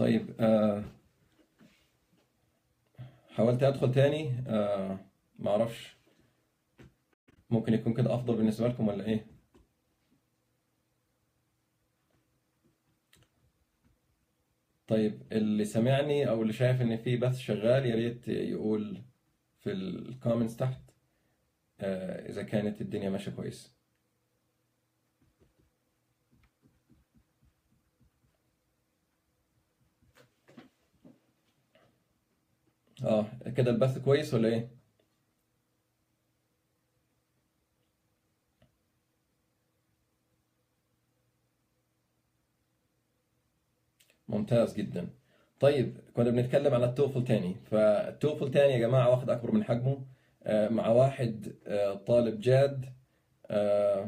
طيب آه حاولت ادخل تاني آه ما اعرفش ممكن يكون كده افضل بالنسبة لكم ولا ايه طيب اللي سمعني او اللي شايف ان في بث شغال يا ريت يقول في الكومنتس تحت آه اذا كانت الدنيا ماشية كويس اه كده البث كويس ولا ايه ممتاز جدا طيب كنا بنتكلم على التوفل تاني فالتوفل تاني يا جماعة واخد أكبر من حجمه آه، مع واحد آه، طالب جاد آه،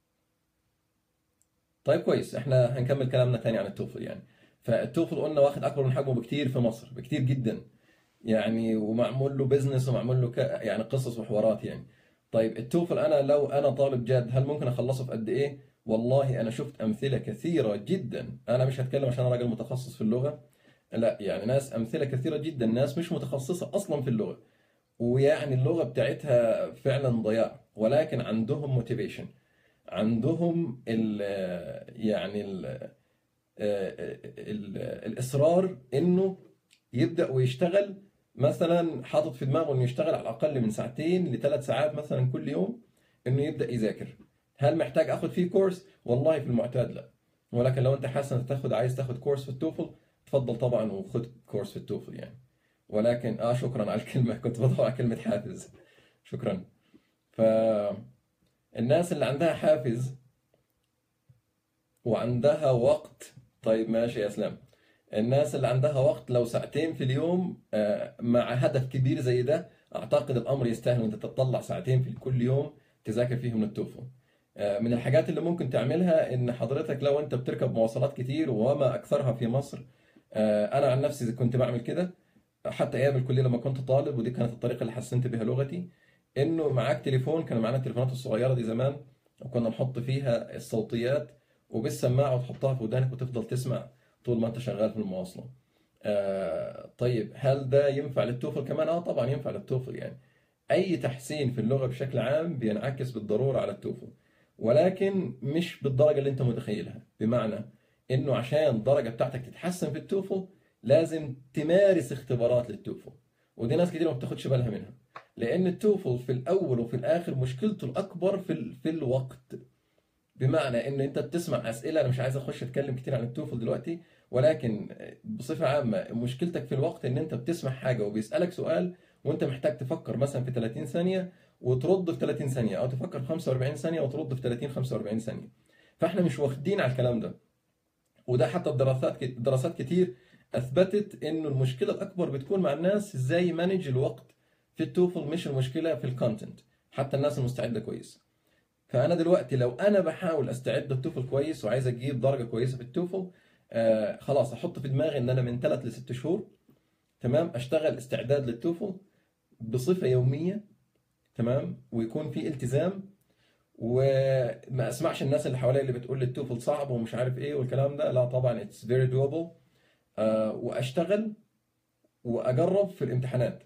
طيب كويس احنا هنكمل كلامنا تاني عن التوفل يعني فالتوفل قلنا واخد أكبر من حجمه بكتير في مصر بكتير جدا يعني ومعمول له بزنس ومعمول له ك... يعني قصص وحوارات يعني طيب التوفل أنا لو أنا طالب جاد هل ممكن أخلصه في قد إيه؟ والله أنا شفت أمثلة كثيرة جدا أنا مش هتكلم عشان أنا راجل متخصص في اللغة لا يعني ناس أمثلة كثيرة جدا ناس مش متخصصة أصلا في اللغة ويعني اللغة بتاعتها فعلا ضياع ولكن عندهم موتيفيشن عندهم ال يعني ال ال الإصرار إنه يبدأ ويشتغل مثلا حاطط في دماغه إنه يشتغل على الأقل من ساعتين لثلاث ساعات مثلا كل يوم إنه يبدأ يذاكر هل محتاج آخد فيه كورس؟ والله في المعتاد لا ولكن لو أنت حاسس إنك تاخد عايز تاخد كورس في التوفل تفضل طبعا وخد كورس في التوفل يعني ولكن اه شكرا على الكلمة كنت بدور على كلمة حافز شكرا فالناس اللي عندها حافز وعندها وقت طيب ماشي يا اسلام الناس اللي عندها وقت لو ساعتين في اليوم آه، مع هدف كبير زي ده اعتقد الامر يستاهل انت تطلع ساعتين في كل يوم تذاكر فيهم التوفل آه، من الحاجات اللي ممكن تعملها ان حضرتك لو انت بتركب مواصلات كتير وما اكثرها في مصر آه، انا عن نفسي كنت بعمل كده حتى ايام الكليه لما كنت طالب ودي كانت الطريقه اللي حسنت بها لغتي انه معاك تليفون كان معانا التليفونات الصغيره دي زمان وكنا نحط فيها الصوتيات وبالسماعه وتحطها في ودانك وتفضل تسمع طول ما انت شغال في المواصله. آه طيب هل ده ينفع للتوفل كمان؟ اه طبعا ينفع للتوفل يعني. اي تحسين في اللغه بشكل عام بينعكس بالضروره على التوفل ولكن مش بالدرجه اللي انت متخيلها بمعنى انه عشان الدرجه بتاعتك تتحسن في التوفل لازم تمارس اختبارات للتوفل ودي ناس كتير ما بتاخدش بالها منها لان التوفل في الاول وفي الاخر مشكلته الاكبر في ال... في الوقت بمعنى ان انت بتسمع اسئله انا مش عايز اخش اتكلم كتير عن التوفل دلوقتي ولكن بصفه عامه مشكلتك في الوقت ان انت بتسمع حاجه وبيسالك سؤال وانت محتاج تفكر مثلا في 30 ثانيه وترد في 30 ثانيه او تفكر في 45 ثانيه وترد في 30 45 ثانيه فاحنا مش واخدين على الكلام ده وده حتى الدراسات دراسات كتير اثبتت انه المشكله الاكبر بتكون مع الناس ازاي يمانج الوقت في التوفل مش المشكله في الكونتنت حتى الناس المستعده كويس فانا دلوقتي لو انا بحاول استعد للتوفل كويس وعايز اجيب درجه كويسه في التوفل آه خلاص احط في دماغي ان انا من ثلاث لست شهور تمام اشتغل استعداد للتوفل بصفه يوميه تمام ويكون في التزام وما اسمعش الناس اللي حواليا اللي بتقول لي التوفل صعب ومش عارف ايه والكلام ده لا طبعا اتس فيري دوبل واشتغل واجرب في الامتحانات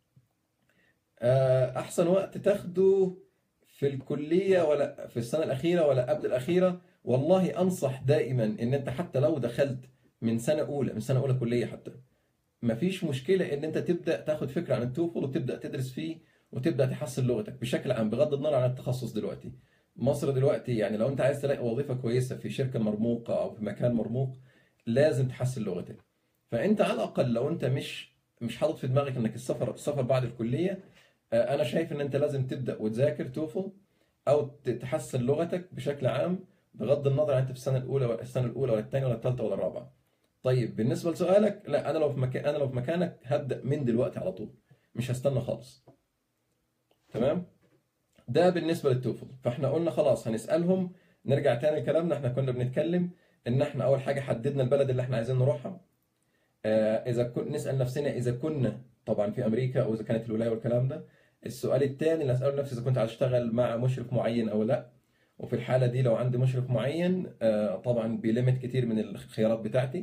آه، احسن وقت تاخده في الكليه ولا في السنه الاخيره ولا قبل الاخيره والله انصح دائما ان انت حتى لو دخلت من سنه اولى من سنه اولى كليه حتى مفيش مشكله ان انت تبدا تاخد فكره عن التوفل وتبدا تدرس فيه وتبدا تحسن لغتك بشكل عام بغض النظر عن التخصص دلوقتي مصر دلوقتي يعني لو انت عايز تلاقي وظيفه كويسه في شركه مرموقه او في مكان مرموق لازم تحسن لغتك فانت على الاقل لو انت مش مش حاطط في دماغك انك السفر السفر بعد الكليه آه، انا شايف ان انت لازم تبدا وتذاكر توفل او تحسن لغتك بشكل عام بغض النظر عن انت في السنه الاولى ولا السنه الاولى ولا الثانيه ولا الثالثه ولا الرابعه طيب بالنسبه لسؤالك لا انا لو في مكان انا لو في مكانك هبدا من دلوقتي على طول مش هستنى خالص تمام ده بالنسبه للتوفل فاحنا قلنا خلاص هنسالهم نرجع تاني لكلامنا احنا كنا بنتكلم ان احنا اول حاجه حددنا البلد اللي احنا عايزين نروحها آه، اذا كن نسال نفسنا اذا كنا طبعا في امريكا او اذا كانت الولايه والكلام ده السؤال الثاني اللي اساله نفسي اذا كنت عايز اشتغل مع مشرف معين او لا وفي الحاله دي لو عندي مشرف معين آه، طبعا بيلمت كتير من الخيارات بتاعتي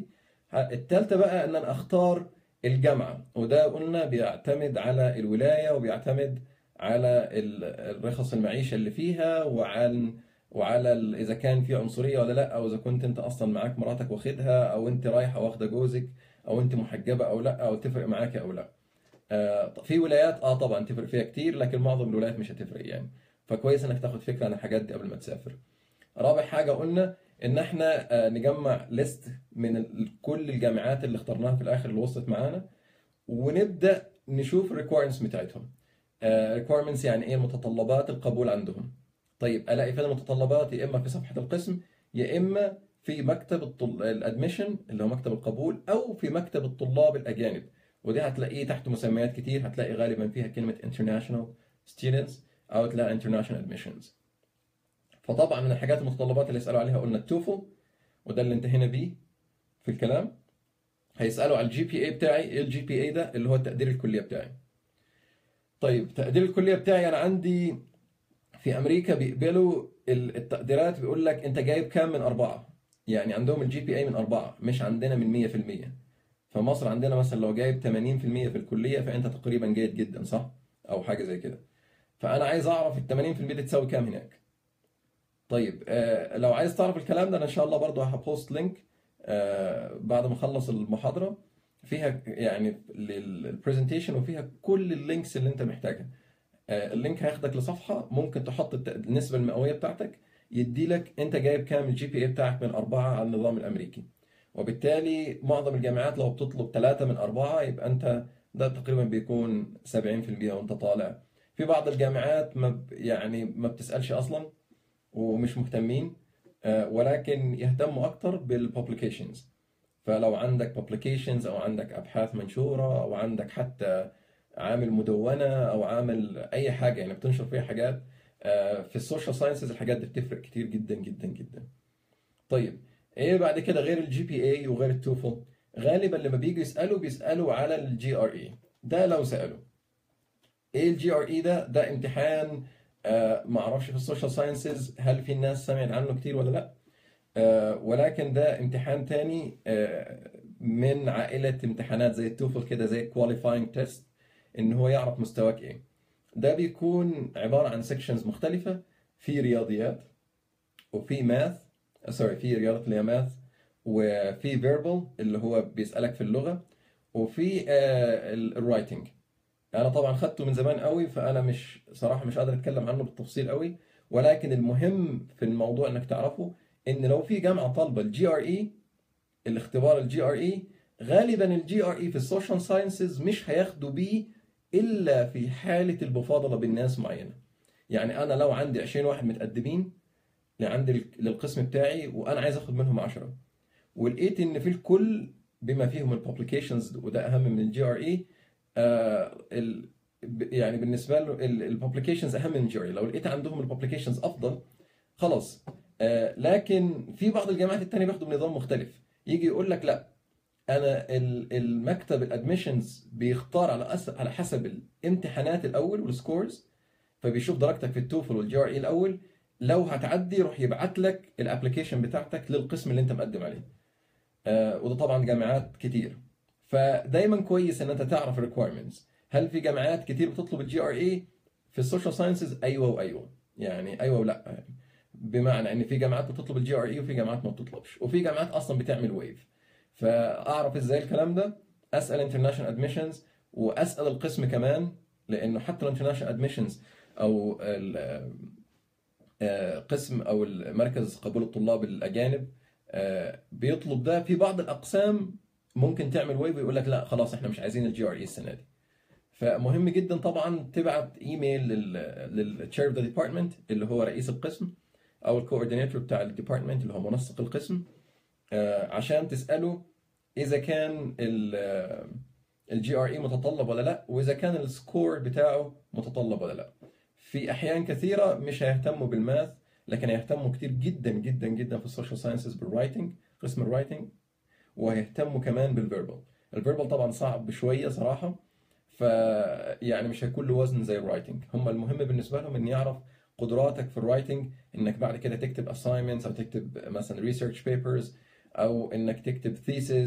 التالتة بقى ان انا اختار الجامعة وده قلنا بيعتمد على الولاية وبيعتمد على ال- الرخص المعيشة اللي فيها وعن وعلى ال- اذا كان في عنصرية ولا لا او اذا كنت انت اصلا معاك مراتك واخدها او انت رايحة واخدة جوزك او انت محجبة او لا او تفرق معاك او لا آه، في ولايات اه طبعا تفرق فيها كتير لكن معظم الولايات مش هتفرق يعني فكويس انك تاخد فكرة عن الحاجات دي قبل ما تسافر رابع حاجة قلنا إن إحنا آه، نجمع ليست من ال- كل الجامعات اللي اخترناها في الآخر اللي وصلت معانا ونبدأ نشوف الريكويرمنتس بتاعتهم. ريكويرمنتس يعني إيه متطلبات القبول عندهم. طيب ألاقي فين المتطلبات يا إما في صفحة القسم يا إما في مكتب الطل... الادميشن اللي هو مكتب القبول أو في مكتب الطلاب الأجانب ودي هتلاقيه تحت مسميات كتير هتلاقي غالبا فيها كلمة international students أو تلاقي international admissions. فطبعا من الحاجات المتطلبات اللي يسالوا عليها قلنا التوفل وده اللي انتهينا بيه في الكلام هيسالوا على الجي بي اي بتاعي ايه الجي بي اي ده اللي هو تقدير الكليه بتاعي طيب تقدير الكليه بتاعي انا عندي في امريكا بيقبلوا ال- التقديرات بيقول لك انت جايب كام من اربعه يعني عندهم الجي بي اي من اربعه مش عندنا من 100% فمصر عندنا مثلا لو جايب 80% في الكليه فانت تقريبا جيد جدا صح او حاجه زي كده فانا عايز اعرف ال 80% دي تساوي كام هناك طيب آه، لو عايز تعرف الكلام ده انا ان شاء الله برضو هبوست لينك آه، بعد ما اخلص المحاضره فيها يعني للبرزنتيشن وفيها كل اللينكس اللي انت محتاجها آه، اللينك هياخدك لصفحه ممكن تحط الت- النسبه المئويه بتاعتك يدي لك انت جايب كام الجي بي اي بتاعك من اربعه على النظام الامريكي وبالتالي معظم الجامعات لو بتطلب ثلاثه من اربعه يبقى انت ده تقريبا بيكون 70% وانت طالع في بعض الجامعات ما ب- يعني ما بتسالش اصلا ومش مهتمين آه، ولكن يهتموا اكتر بالببليكيشنز فلو عندك publications او عندك ابحاث منشوره او عندك حتى عامل مدونه او عامل اي حاجه يعني بتنشر فيها حاجات آه، في السوشيال ساينسز الحاجات دي بتفرق كتير جدا جدا جدا طيب ايه بعد كده غير الجي بي اي وغير التوفل غالبا لما بييجوا يسالوا بيسالوا على الجي ار اي ده لو سالوا ايه الجي ار اي ده ده امتحان آه ما اعرفش في السوشيال ساينسز هل في ناس سمعت عنه كتير ولا لا آه ولكن ده امتحان تاني آه من عائلة امتحانات زي التوفل كده زي كواليفاينج تيست ان هو يعرف مستواك ايه ده بيكون عبارة عن سيكشنز مختلفة في رياضيات وفي ماث سوري في رياضة اللي هي ماث وفي فيربال اللي هو بيسألك في اللغة وفي الرايتنج انا طبعا خدته من زمان قوي فانا مش صراحه مش قادر اتكلم عنه بالتفصيل قوي ولكن المهم في الموضوع انك تعرفه ان لو في جامعه طالبه الجي ار اي الاختبار الجي ار اي غالبا الجي ار اي في السوشيال ساينسز مش هياخدوا بيه الا في حاله المفاضله بين ناس معينه يعني انا لو عندي 20 واحد متقدمين لعند للقسم بتاعي وانا عايز اخد منهم 10 ولقيت ان في الكل بما فيهم الببليكيشنز وده اهم من الجي ار اي يعني بالنسبه له الببليكيشنز اهم من الجي ار اي لو لقيت عندهم الببليكيشنز افضل خلاص آه، لكن في بعض الجامعات التانية بياخدوا بنظام مختلف يجي يقول لك لا انا ال- المكتب الادميشنز بيختار على أس- على حسب الامتحانات الاول والسكورز فبيشوف درجتك في التوفل والجي ار اي الاول لو هتعدي يروح يبعت لك الابلكيشن بتاعتك للقسم اللي انت مقدم عليه آه، وده طبعا جامعات كتير فدايما كويس ان انت تعرف الريكويرمنتس هل في جامعات كتير بتطلب الجي ار اي في السوشيال ساينسز ايوه وايوه يعني ايوه ولا يعني بمعنى ان في جامعات بتطلب الجي ار اي وفي جامعات ما بتطلبش وفي جامعات اصلا بتعمل ويف فاعرف ازاي الكلام ده اسال انترناشونال ادميشنز واسال القسم كمان لانه حتى الانترناشونال ادميشنز او ال- آه، قسم او مركز قبول الطلاب الاجانب آه، بيطلب ده في بعض الاقسام ممكن تعمل ويف ويقول لك لا خلاص احنا مش عايزين الجي ار اي السنه دي فمهم جدا طبعا تبعت ايميل للتشير اوف ذا ديبارتمنت اللي هو رئيس القسم او الكوردينيتور بتاع الديبارتمنت اللي هو منسق القسم آه، عشان تساله اذا كان الجي ار اي متطلب ولا لا واذا كان السكور بتاعه متطلب ولا لا في احيان كثيره مش هيهتموا بالماث لكن هيهتموا كتير جدا جدا جدا في السوشيال ساينسز بالرايتنج قسم الرايتنج وهيهتموا كمان بالفيربال الفيربال طبعا صعب شويه صراحه ف يعني مش هيكون له وزن زي الرايتنج هم المهم بالنسبه لهم ان يعرف قدراتك في الرايتنج انك بعد كده تكتب assignments او تكتب مثلا research papers او انك تكتب thesis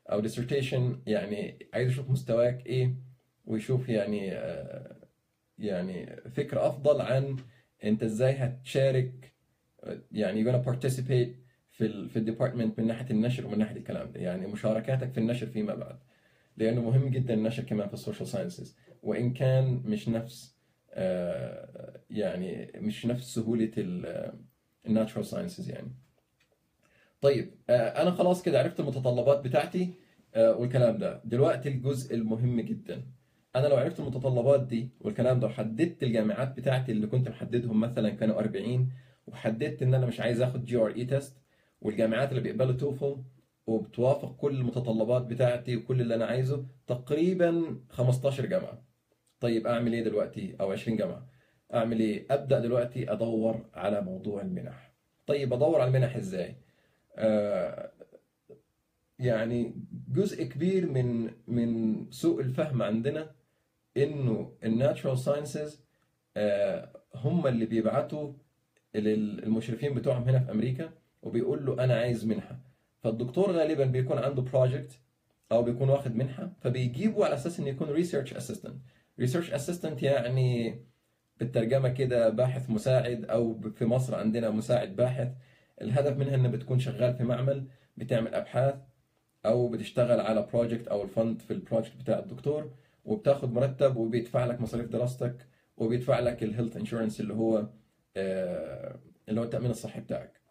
او dissertation يعني عايز يشوف مستواك ايه ويشوف يعني آه، يعني فكرة افضل عن انت ازاي هتشارك آه، يعني you're gonna participate في ال في الديبارتمنت من ناحية النشر ومن ناحية الكلام ده يعني مشاركاتك في النشر فيما بعد لانه مهم جدا النشر كمان في السوشيال ساينسز وان كان مش نفس آه، يعني مش نفس سهولة الناتشورال ساينسز يعني طيب آه، انا خلاص كده عرفت المتطلبات بتاعتي آه، والكلام ده دلوقتي الجزء المهم جدا انا لو عرفت المتطلبات دي والكلام ده وحددت الجامعات بتاعتي اللي كنت محددهم مثلا كانوا 40 وحددت ان انا مش عايز اخد جي ار اي تيست والجامعات اللي بيقبلوا توفل وبتوافق كل المتطلبات بتاعتي وكل اللي انا عايزه تقريبا 15 جامعه طيب اعمل ايه دلوقتي او 20 جامعه اعمل ايه ابدا دلوقتي ادور على موضوع المنح طيب ادور على المنح ازاي آه يعني جزء كبير من من سوء الفهم عندنا انه الناتشورال ساينسز هم اللي بيبعتوا للمشرفين بتوعهم هنا في امريكا وبيقول له انا عايز منحه فالدكتور غالبا بيكون عنده بروجكت او بيكون واخد منحه فبيجيبه على اساس انه يكون ريسيرش اسيستنت ريسيرش اسيستنت يعني بالترجمه كده باحث مساعد او في مصر عندنا مساعد باحث الهدف منها انه بتكون شغال في معمل بتعمل ابحاث او بتشتغل على بروجكت او الفند في البروجكت بتاع الدكتور وبتاخد مرتب وبيدفع لك مصاريف دراستك وبيدفع لك الهيلث انشورنس اللي هو آه، اللي هو التامين الصحي بتاعك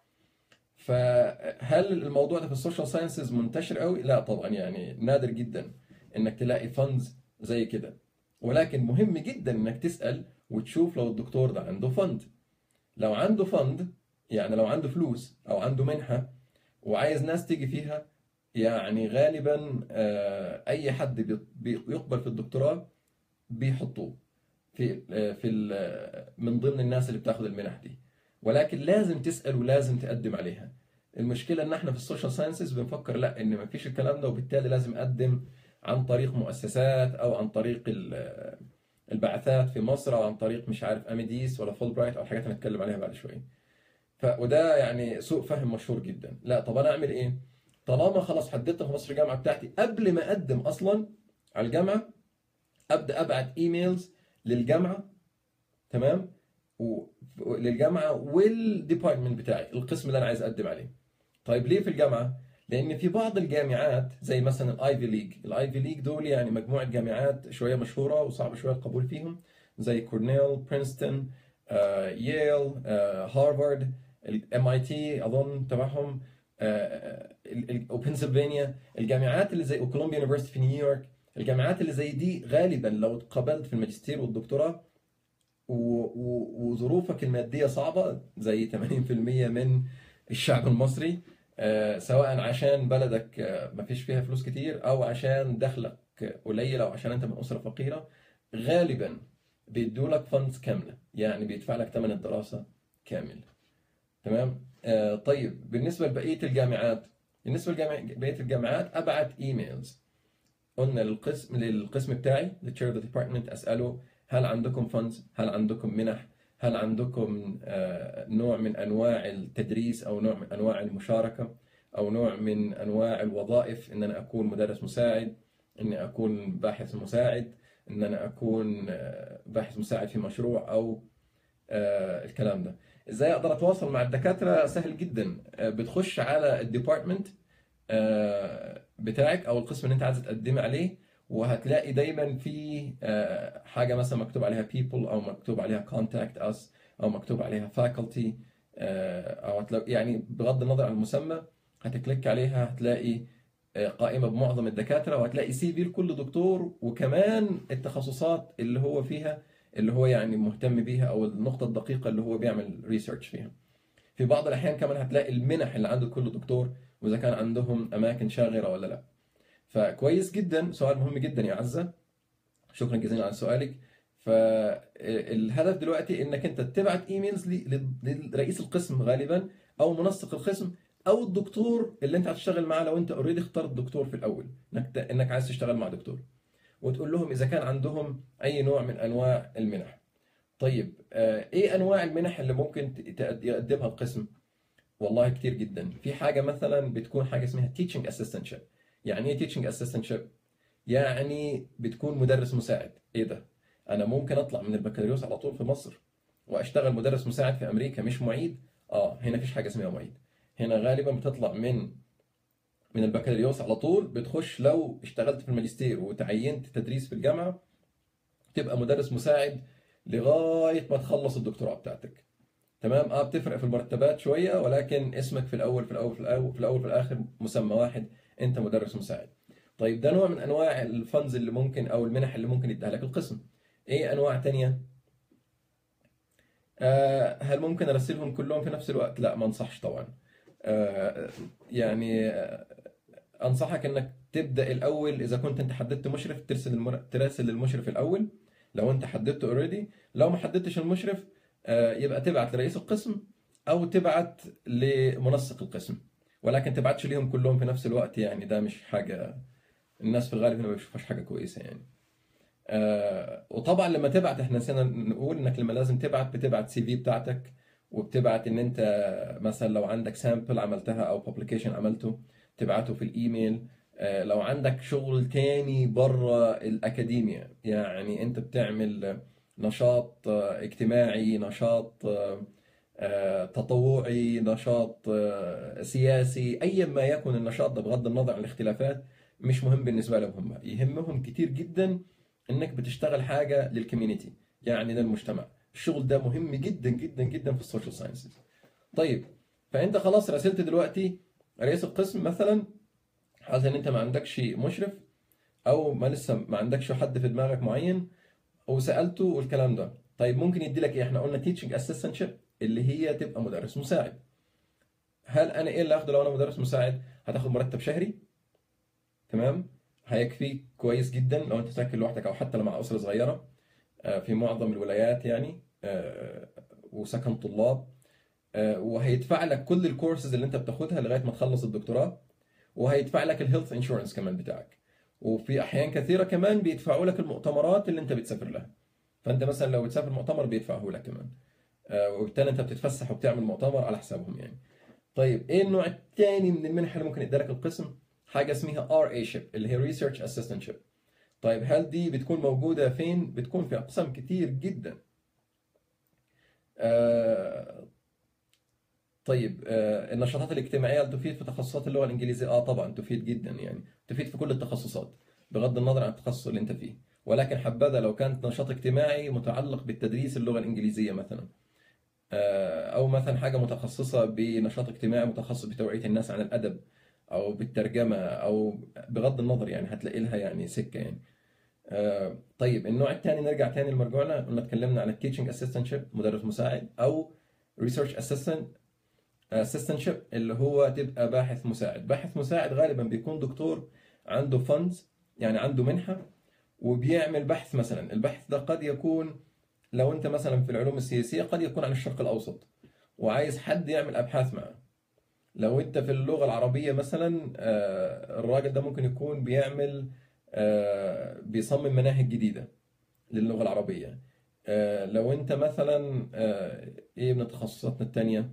فهل الموضوع ده في السوشيال ساينسز منتشر قوي لا طبعا يعني نادر جدا انك تلاقي فندز زي كده ولكن مهم جدا انك تسال وتشوف لو الدكتور ده عنده فند لو عنده فند يعني لو عنده فلوس او عنده منحه وعايز ناس تيجي فيها يعني غالبا آه، اي حد بي- بيقبل في الدكتوراه بيحطوه في آه، في ال- من ضمن الناس اللي بتاخد المنح دي ولكن لازم تسال ولازم تقدم عليها المشكله ان احنا في السوشيال ساينسز بنفكر لا ان ما فيش الكلام ده وبالتالي لازم اقدم عن طريق مؤسسات او عن طريق ال- البعثات في مصر او عن طريق مش عارف اميديس ولا فول برايت او الحاجات اللي هنتكلم عليها بعد شويه ف وده يعني سوء فهم مشهور جدا لا طب انا اعمل ايه طالما خلاص حددت 15 جامعه بتاعتي قبل ما اقدم اصلا على الجامعه ابدا ابعت ايميلز للجامعه تمام و... للجامعه والديبارتمنت بتاعي القسم اللي انا عايز اقدم عليه طيب ليه في الجامعه لان في بعض الجامعات زي مثلا الايفي ليج الايفي ليج دول يعني مجموعه جامعات شويه مشهوره وصعب شويه القبول فيهم زي كورنيل برينستون آه، ييل آه، هارفارد الام اي تي اظن تبعهم آه، ال- ال- وبنسلفانيا الجامعات اللي زي وكولومبيا يونيفرستي في نيويورك الجامعات اللي زي دي غالبا لو اتقبلت في الماجستير والدكتوراه و- و- وظروفك المادية صعبة زي 80% من الشعب المصري آه، سواء عشان بلدك آه، ما فيش فيها فلوس كتير أو عشان دخلك قليل أو عشان أنت من أسرة فقيرة غالبا بيدوا لك فاندز كاملة يعني بيدفع لك ثمن الدراسة كامل تمام آه، طيب بالنسبة لبقية الجامعات بالنسبة لبقية الجامعات أبعت إيميلز قلنا للقسم للقسم بتاعي للتشير اوف ديبارتمنت اساله هل عندكم فاندز هل عندكم منح هل عندكم آه، نوع من انواع التدريس او نوع من انواع المشاركه او نوع من انواع الوظائف ان انا اكون مدرس مساعد اني اكون باحث مساعد ان انا اكون آه، باحث مساعد في مشروع او آه، الكلام ده ازاي اقدر اتواصل مع الدكاتره سهل جدا آه، بتخش على الديبارتمنت آه، بتاعك او القسم اللي انت عايز تقدم عليه وهتلاقي دايما في آه، حاجه مثلا مكتوب عليها people او مكتوب عليها contact us او مكتوب عليها faculty آه، او هتلاقي يعني بغض النظر عن المسمى هتكليك عليها هتلاقي آه، قائمه بمعظم الدكاتره وهتلاقي سي في لكل دكتور وكمان التخصصات اللي هو فيها اللي هو يعني مهتم بيها او النقطه الدقيقه اللي هو بيعمل ريسيرش فيها في بعض الاحيان كمان هتلاقي المنح اللي عند كل دكتور واذا كان عندهم اماكن شاغره ولا لا فكويس جدا سؤال مهم جدا يا عزه شكرا جزيلا على سؤالك فالهدف دلوقتي انك انت تبعت ايميلز ل- لرئيس القسم غالبا او منسق القسم او الدكتور اللي انت هتشتغل معاه لو انت اوريدي اخترت دكتور في الاول انك ت- انك عايز تشتغل مع دكتور وتقول لهم اذا كان عندهم اي نوع من انواع المنح طيب آه، ايه انواع المنح اللي ممكن ت- ت- يقدمها القسم والله كتير جدا في حاجه مثلا بتكون حاجه اسمها teaching assistantship يعني ايه teaching assistantship يعني بتكون مدرس مساعد ايه ده انا ممكن اطلع من البكالوريوس على طول في مصر واشتغل مدرس مساعد في امريكا مش معيد اه هنا مفيش حاجه اسمها معيد هنا غالبا بتطلع من من البكالوريوس على طول بتخش لو اشتغلت في الماجستير وتعينت تدريس في الجامعه تبقى مدرس مساعد لغايه ما تخلص الدكتوراه بتاعتك تمام اه بتفرق في المرتبات شويه ولكن اسمك في الاول في الاول في الاول في الاول في الاخر مسمى واحد انت مدرس مساعد طيب ده نوع من انواع الفندز اللي ممكن او المنح اللي ممكن يديها لك القسم ايه انواع تانية آه هل ممكن ارسلهم كلهم في نفس الوقت لا ما انصحش طبعا آه يعني آه انصحك انك تبدا الاول اذا كنت انت حددت مشرف ترسل المر... تراسل للمشرف الاول لو انت حددته اوريدي لو ما حددتش المشرف آه يبقى تبعت لرئيس القسم او تبعت لمنسق القسم ولكن تبعتش ليهم كلهم في نفس الوقت يعني ده مش حاجه الناس في الغالب هنا ما بيشوفوش حاجه كويسه يعني آه وطبعا لما تبعت احنا نسينا نقول انك لما لازم تبعت بتبعت سي في بتاعتك وبتبعت ان انت مثلا لو عندك سامبل عملتها او بابليكيشن عملته تبعته في الايميل آه لو عندك شغل تاني بره الاكاديميا يعني انت بتعمل نشاط آه اجتماعي نشاط تطوعي نشاط سياسي ايا ما يكن النشاط ده بغض النظر عن الاختلافات مش مهم بالنسبه لهم هم يهمهم كتير جدا انك بتشتغل حاجه للكوميونتي يعني للمجتمع الشغل ده مهم جدا جدا جدا في السوشيال ساينسز طيب فانت خلاص راسلت دلوقتي رئيس القسم مثلا حاسس ان انت ما عندكش مشرف او ما لسه ما عندكش حد في دماغك معين وسالته والكلام ده طيب ممكن يدي لك ايه احنا قلنا تيتشنج اسيستنتشيب اللي هي تبقى مدرس مساعد هل انا ايه اللي اخده لو انا مدرس مساعد هتاخد مرتب شهري تمام هيكفيك كويس جدا لو انت ساكن لوحدك او حتى لو مع اسره صغيره في معظم الولايات يعني وسكن طلاب وهيدفع لك كل الكورسز اللي انت بتاخدها لغايه ما تخلص الدكتوراه وهيدفع لك الهيلث انشورنس كمان بتاعك وفي احيان كثيره كمان بيدفعوا لك المؤتمرات اللي انت بتسافر لها فانت مثلا لو بتسافر مؤتمر بيدفعه لك كمان وبالتالي انت بتتفسح وبتعمل مؤتمر على حسابهم يعني طيب ايه النوع الثاني من المنح اللي ممكن يديلك القسم حاجه اسمها RA شيب اللي هي ريسيرش اسيستنت طيب هل دي بتكون موجوده فين بتكون في اقسام كتير جدا آه طيب آه النشاطات الاجتماعيه هل تفيد في تخصصات اللغه الانجليزيه اه طبعا تفيد جدا يعني تفيد في كل التخصصات بغض النظر عن التخصص اللي انت فيه ولكن حبذا لو كانت نشاط اجتماعي متعلق بالتدريس اللغه الانجليزيه مثلا او مثلا حاجه متخصصه بنشاط اجتماعي متخصص بتوعيه الناس عن الادب او بالترجمه او بغض النظر يعني هتلاقي لها يعني سكه يعني طيب النوع الثاني نرجع ثاني لمرجوعنا قلنا اتكلمنا عن التيتشنج اسيستنتشيب مدرس مساعد او ريسيرش اسيستنت اسيستنتشيب اللي هو تبقى باحث مساعد باحث مساعد غالبا بيكون دكتور عنده فندز يعني عنده منحه وبيعمل بحث مثلا البحث ده قد يكون لو انت مثلا في العلوم السياسيه قد يكون عن الشرق الاوسط وعايز حد يعمل ابحاث معه لو انت في اللغه العربيه مثلا الراجل ده ممكن يكون بيعمل بيصمم مناهج جديده للغه العربيه لو انت مثلا ايه من تخصصاتنا الثانيه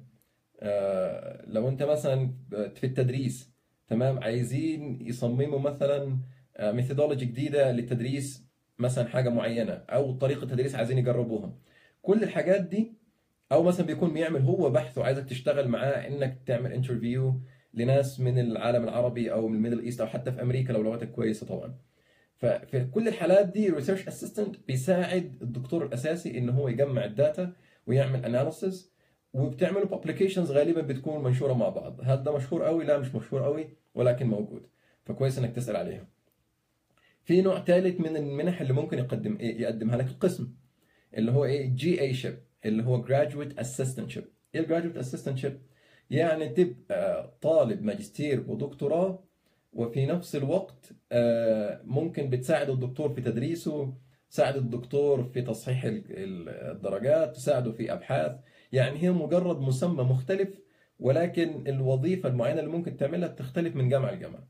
لو انت مثلا في التدريس تمام عايزين يصمموا مثلا ميثودولوجي جديده للتدريس مثلا حاجه معينه او طريقه تدريس عايزين يجربوها كل الحاجات دي او مثلا بيكون بيعمل هو بحث وعايزك تشتغل معاه انك تعمل انترفيو لناس من العالم العربي او من الميدل ايست او حتى في امريكا لو لغتك كويسه طبعا ففي كل الحالات دي ريسيرش اسيستنت بيساعد الدكتور الاساسي ان هو يجمع الداتا ويعمل اناليسز وبتعملوا بابليكيشنز غالبا بتكون منشوره مع بعض هل ده مشهور قوي لا مش مشهور قوي ولكن موجود فكويس انك تسال عليها في نوع ثالث من المنح اللي ممكن يقدم إيه يقدمها لك القسم اللي هو ايه جي اي شيب اللي هو جراجويت اسيستنت شيب ايه الجراجويت اسيستنت شيب يعني تبقى طالب ماجستير ودكتوراه وفي نفس الوقت ممكن بتساعد الدكتور في تدريسه تساعد الدكتور في تصحيح الدرجات تساعده في ابحاث يعني هي مجرد مسمى مختلف ولكن الوظيفه المعينه اللي ممكن تعملها بتختلف من جامعه لجامعه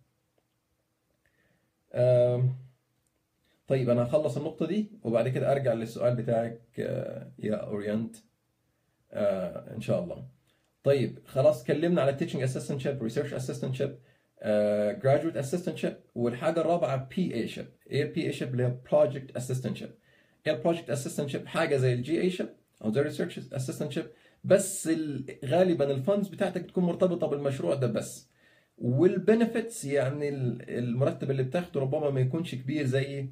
طيب انا هخلص النقطة دي وبعد كده ارجع للسؤال بتاعك يا اورينت ان شاء الله. طيب خلاص اتكلمنا على teaching assistantship research assistantship جراجويت اسيستنتشيب والحاجه الرابعه بي اي شيب ايه البي اي شيب اللي هي بروجكت اسيستنتشيب ايه البروجكت اسيستنتشيب حاجه زي الجي اي شيب او زي ريسيرش اسيستنتشيب بس ال- غالبا الفندز بتاعتك تكون مرتبطه بالمشروع ده بس والبنفيتس يعني ال- المرتب اللي بتاخده ربما ما يكونش كبير زي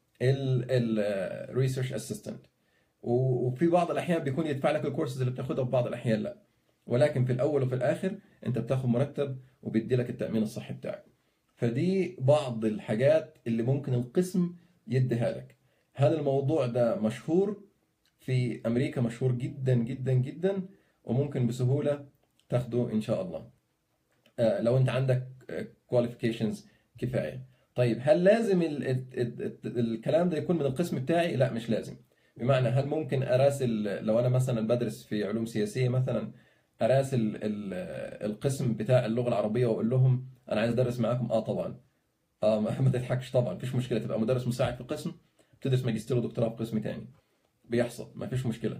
الريسيرش اسيستنت وفي بعض الاحيان بيكون يدفع لك الكورسز اللي بتاخدها وفي بعض الاحيان لا ولكن في الاول وفي الاخر انت بتاخد مرتب وبيدي لك التامين الصحي بتاعك فدي بعض الحاجات اللي ممكن القسم يديها لك هل الموضوع ده مشهور في امريكا مشهور جدا جدا جدا وممكن بسهوله تاخده ان شاء الله آه، لو انت عندك كواليفيكيشنز كفايه طيب هل لازم ال ال ال ال الكلام ده يكون من القسم بتاعي لا مش لازم بمعنى هل ممكن اراسل لو انا مثلا بدرس في علوم سياسيه مثلا اراسل ال- القسم بتاع اللغه العربيه واقول لهم انا عايز ادرس معاكم اه طبعا اه ما ما تضحكش طبعا مفيش مشكله تبقى مدرس مساعد في قسم بتدرس ماجستير ودكتوراه في قسم تاني بيحصل ما فيش مشكله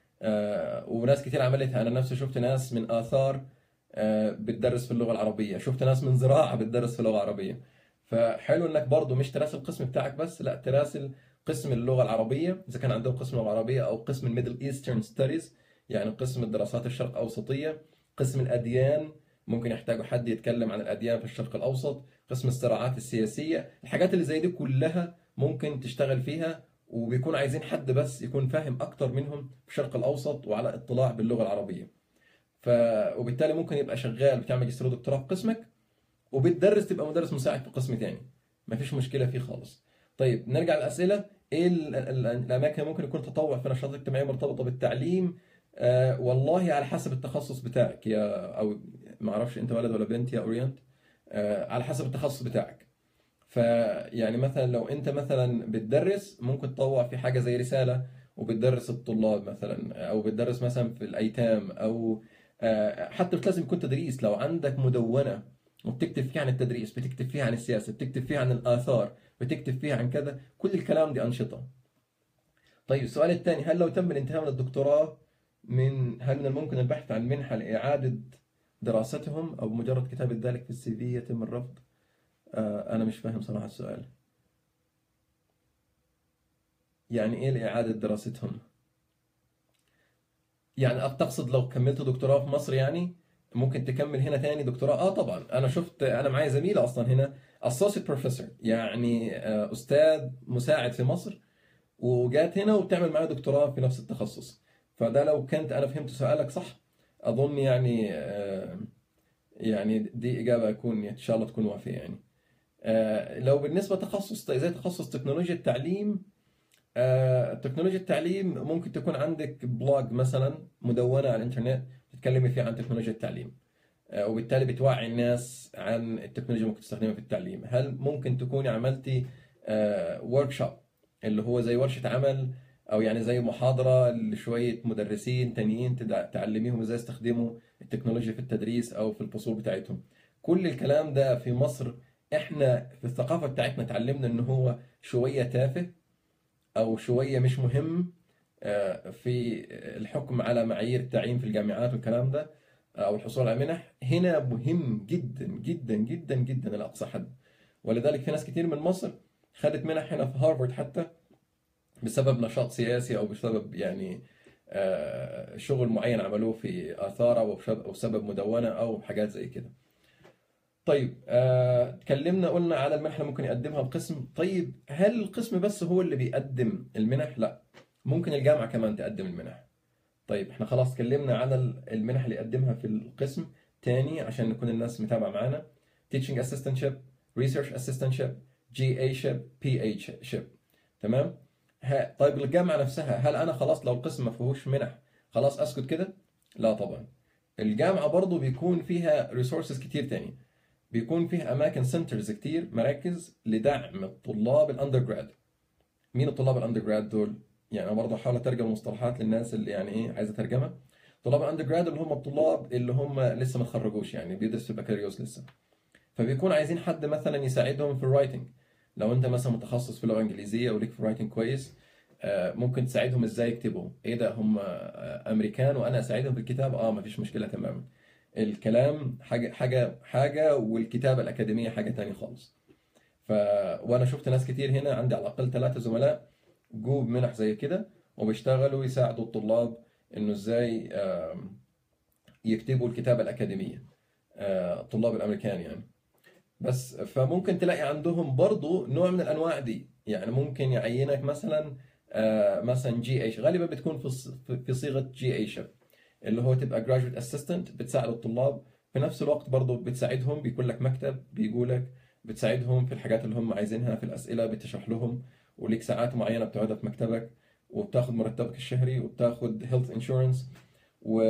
آه وناس كتير عملتها انا نفسي شفت ناس من اثار آه بتدرس في اللغه العربيه شفت ناس من زراعه بتدرس في اللغه العربيه فحلو انك برضو مش تراسل القسم بتاعك بس لا تراسل قسم اللغه العربيه اذا كان عندهم قسم لغه عربيه او قسم الميدل ايسترن ستاديز يعني قسم الدراسات الشرق الاوسطيه قسم الاديان ممكن يحتاجوا حد يتكلم عن الاديان في الشرق الاوسط قسم الصراعات السياسيه الحاجات اللي زي دي كلها ممكن تشتغل فيها وبيكون عايزين حد بس يكون فاهم اكتر منهم في الشرق الاوسط وعلى اطلاع باللغه العربيه ف وبالتالي ممكن يبقى شغال بتعمل ماجستير ودكتوراه في قسمك وبتدرس تبقى مدرس مساعد في قسم تاني مفيش مشكله فيه خالص طيب نرجع للاسئله ايه ال- ال- الاماكن اللي ممكن يكون تطوع في نشاطات اجتماعيه مرتبطه بالتعليم آه والله على حسب التخصص بتاعك يا او ما اعرفش انت ولد ولا بنت يا اورينت آه على حسب التخصص بتاعك فيعني مثلا لو انت مثلا بتدرس ممكن تطوع في حاجه زي رساله وبتدرس الطلاب مثلا او بتدرس مثلا في الايتام او آه، حتى مش لازم يكون تدريس لو عندك مدونه وبتكتب فيها عن التدريس بتكتب فيها عن السياسه بتكتب فيها عن الاثار بتكتب فيها عن كذا كل الكلام دي انشطه طيب السؤال الثاني هل لو تم الانتهاء من الدكتوراه من هل من الممكن البحث عن منحه لاعاده دراستهم او بمجرد كتابه ذلك في السي في يتم الرفض آه، انا مش فاهم صراحه السؤال يعني ايه لإعادة دراستهم؟ يعني تقصد لو كملت دكتوراه في مصر يعني ممكن تكمل هنا تاني دكتوراه؟ اه طبعا انا شفت انا معايا زميلة اصلا هنا associate professor يعني آه، استاذ مساعد في مصر وجات هنا وبتعمل معايا دكتوراه في نفس التخصص فده لو كنت انا فهمت سؤالك صح اظن يعني آه، يعني دي اجابة اكون ان شاء الله تكون وافية يعني آه، لو بالنسبة تخصص زي تخصص تكنولوجيا التعليم آه، تكنولوجيا التعليم ممكن تكون عندك بلوج مثلا مدونة على الانترنت تتكلمي فيه عن تكنولوجيا التعليم آه، وبالتالي بتوعي الناس عن التكنولوجيا اللي ممكن تستخدمها في التعليم هل ممكن تكوني عملتي ورك شوب اللي هو زي ورشة عمل او يعني زي محاضرة لشوية مدرسين تانيين تدع- تعلميهم ازاي يستخدموا التكنولوجيا في التدريس او في الفصول بتاعتهم كل الكلام ده في مصر احنا في الثقافة بتاعتنا اتعلمنا ان هو شوية تافه او شويه مش مهم آه، في الحكم على معايير التعيين في الجامعات والكلام ده او الحصول على منح هنا مهم جدا جدا جدا جدا لاقصى حد ولذلك في ناس كتير من مصر خدت منح هنا في هارفارد حتى بسبب نشاط سياسي او بسبب يعني آه، شغل معين عملوه في اثار او بسبب أو سبب مدونه او حاجات زي كده طيب آه، اتكلمنا قلنا على المنح اللي ممكن يقدمها القسم طيب هل القسم بس هو اللي بيقدم المنح لا ممكن الجامعة كمان تقدم المنح طيب احنا خلاص اتكلمنا على المنح اللي يقدمها في القسم تاني عشان نكون الناس متابعة معانا Teaching Assistantship Research Assistantship GA-ship PA-ship تمام ها طيب الجامعة نفسها هل أنا خلاص لو القسم ما فيهوش منح خلاص أسكت كده لا طبعا الجامعة برضو بيكون فيها resources كتير تاني بيكون فيه اماكن سنترز كتير مراكز لدعم الطلاب الاندر مين الطلاب الاندر دول يعني انا برضه احاول اترجم المصطلحات للناس اللي يعني ايه عايزه ترجمه طلاب الاندر اللي هم الطلاب اللي هم لسه ما اتخرجوش يعني بيدرسوا في البكالوريوس لسه فبيكون عايزين حد مثلا يساعدهم في الرايتنج لو انت مثلا متخصص في اللغه الانجليزيه وليك في الرايتنج كويس آه، ممكن تساعدهم ازاي يكتبوا ايه ده هم آه، امريكان وانا اساعدهم في الكتاب اه ما فيش مشكله تماما الكلام حاجه حاجه حاجه والكتابه الاكاديميه حاجه تانية خالص ف وانا شفت ناس كتير هنا عندي على الاقل ثلاثه زملاء جو بمنح زي كده وبيشتغلوا يساعدوا الطلاب انه ازاي آم، يكتبوا الكتابه الاكاديميه آه، الطلاب الامريكان يعني بس فممكن تلاقي عندهم برضو نوع من الانواع دي يعني ممكن يعينك مثلا آه، مثلا جي ايش غالبا بتكون في الص- في صيغه جي ايش اللي هو تبقى جراجويت اسيستنت بتساعد الطلاب في نفس الوقت برضو بتساعدهم بيكون لك مكتب بيقولك بتساعدهم في الحاجات اللي هم عايزينها في الاسئله بتشرح لهم وليك ساعات معينه بتقعدها في مكتبك وبتاخد مرتبك الشهري وبتاخد هيلث انشورنس و...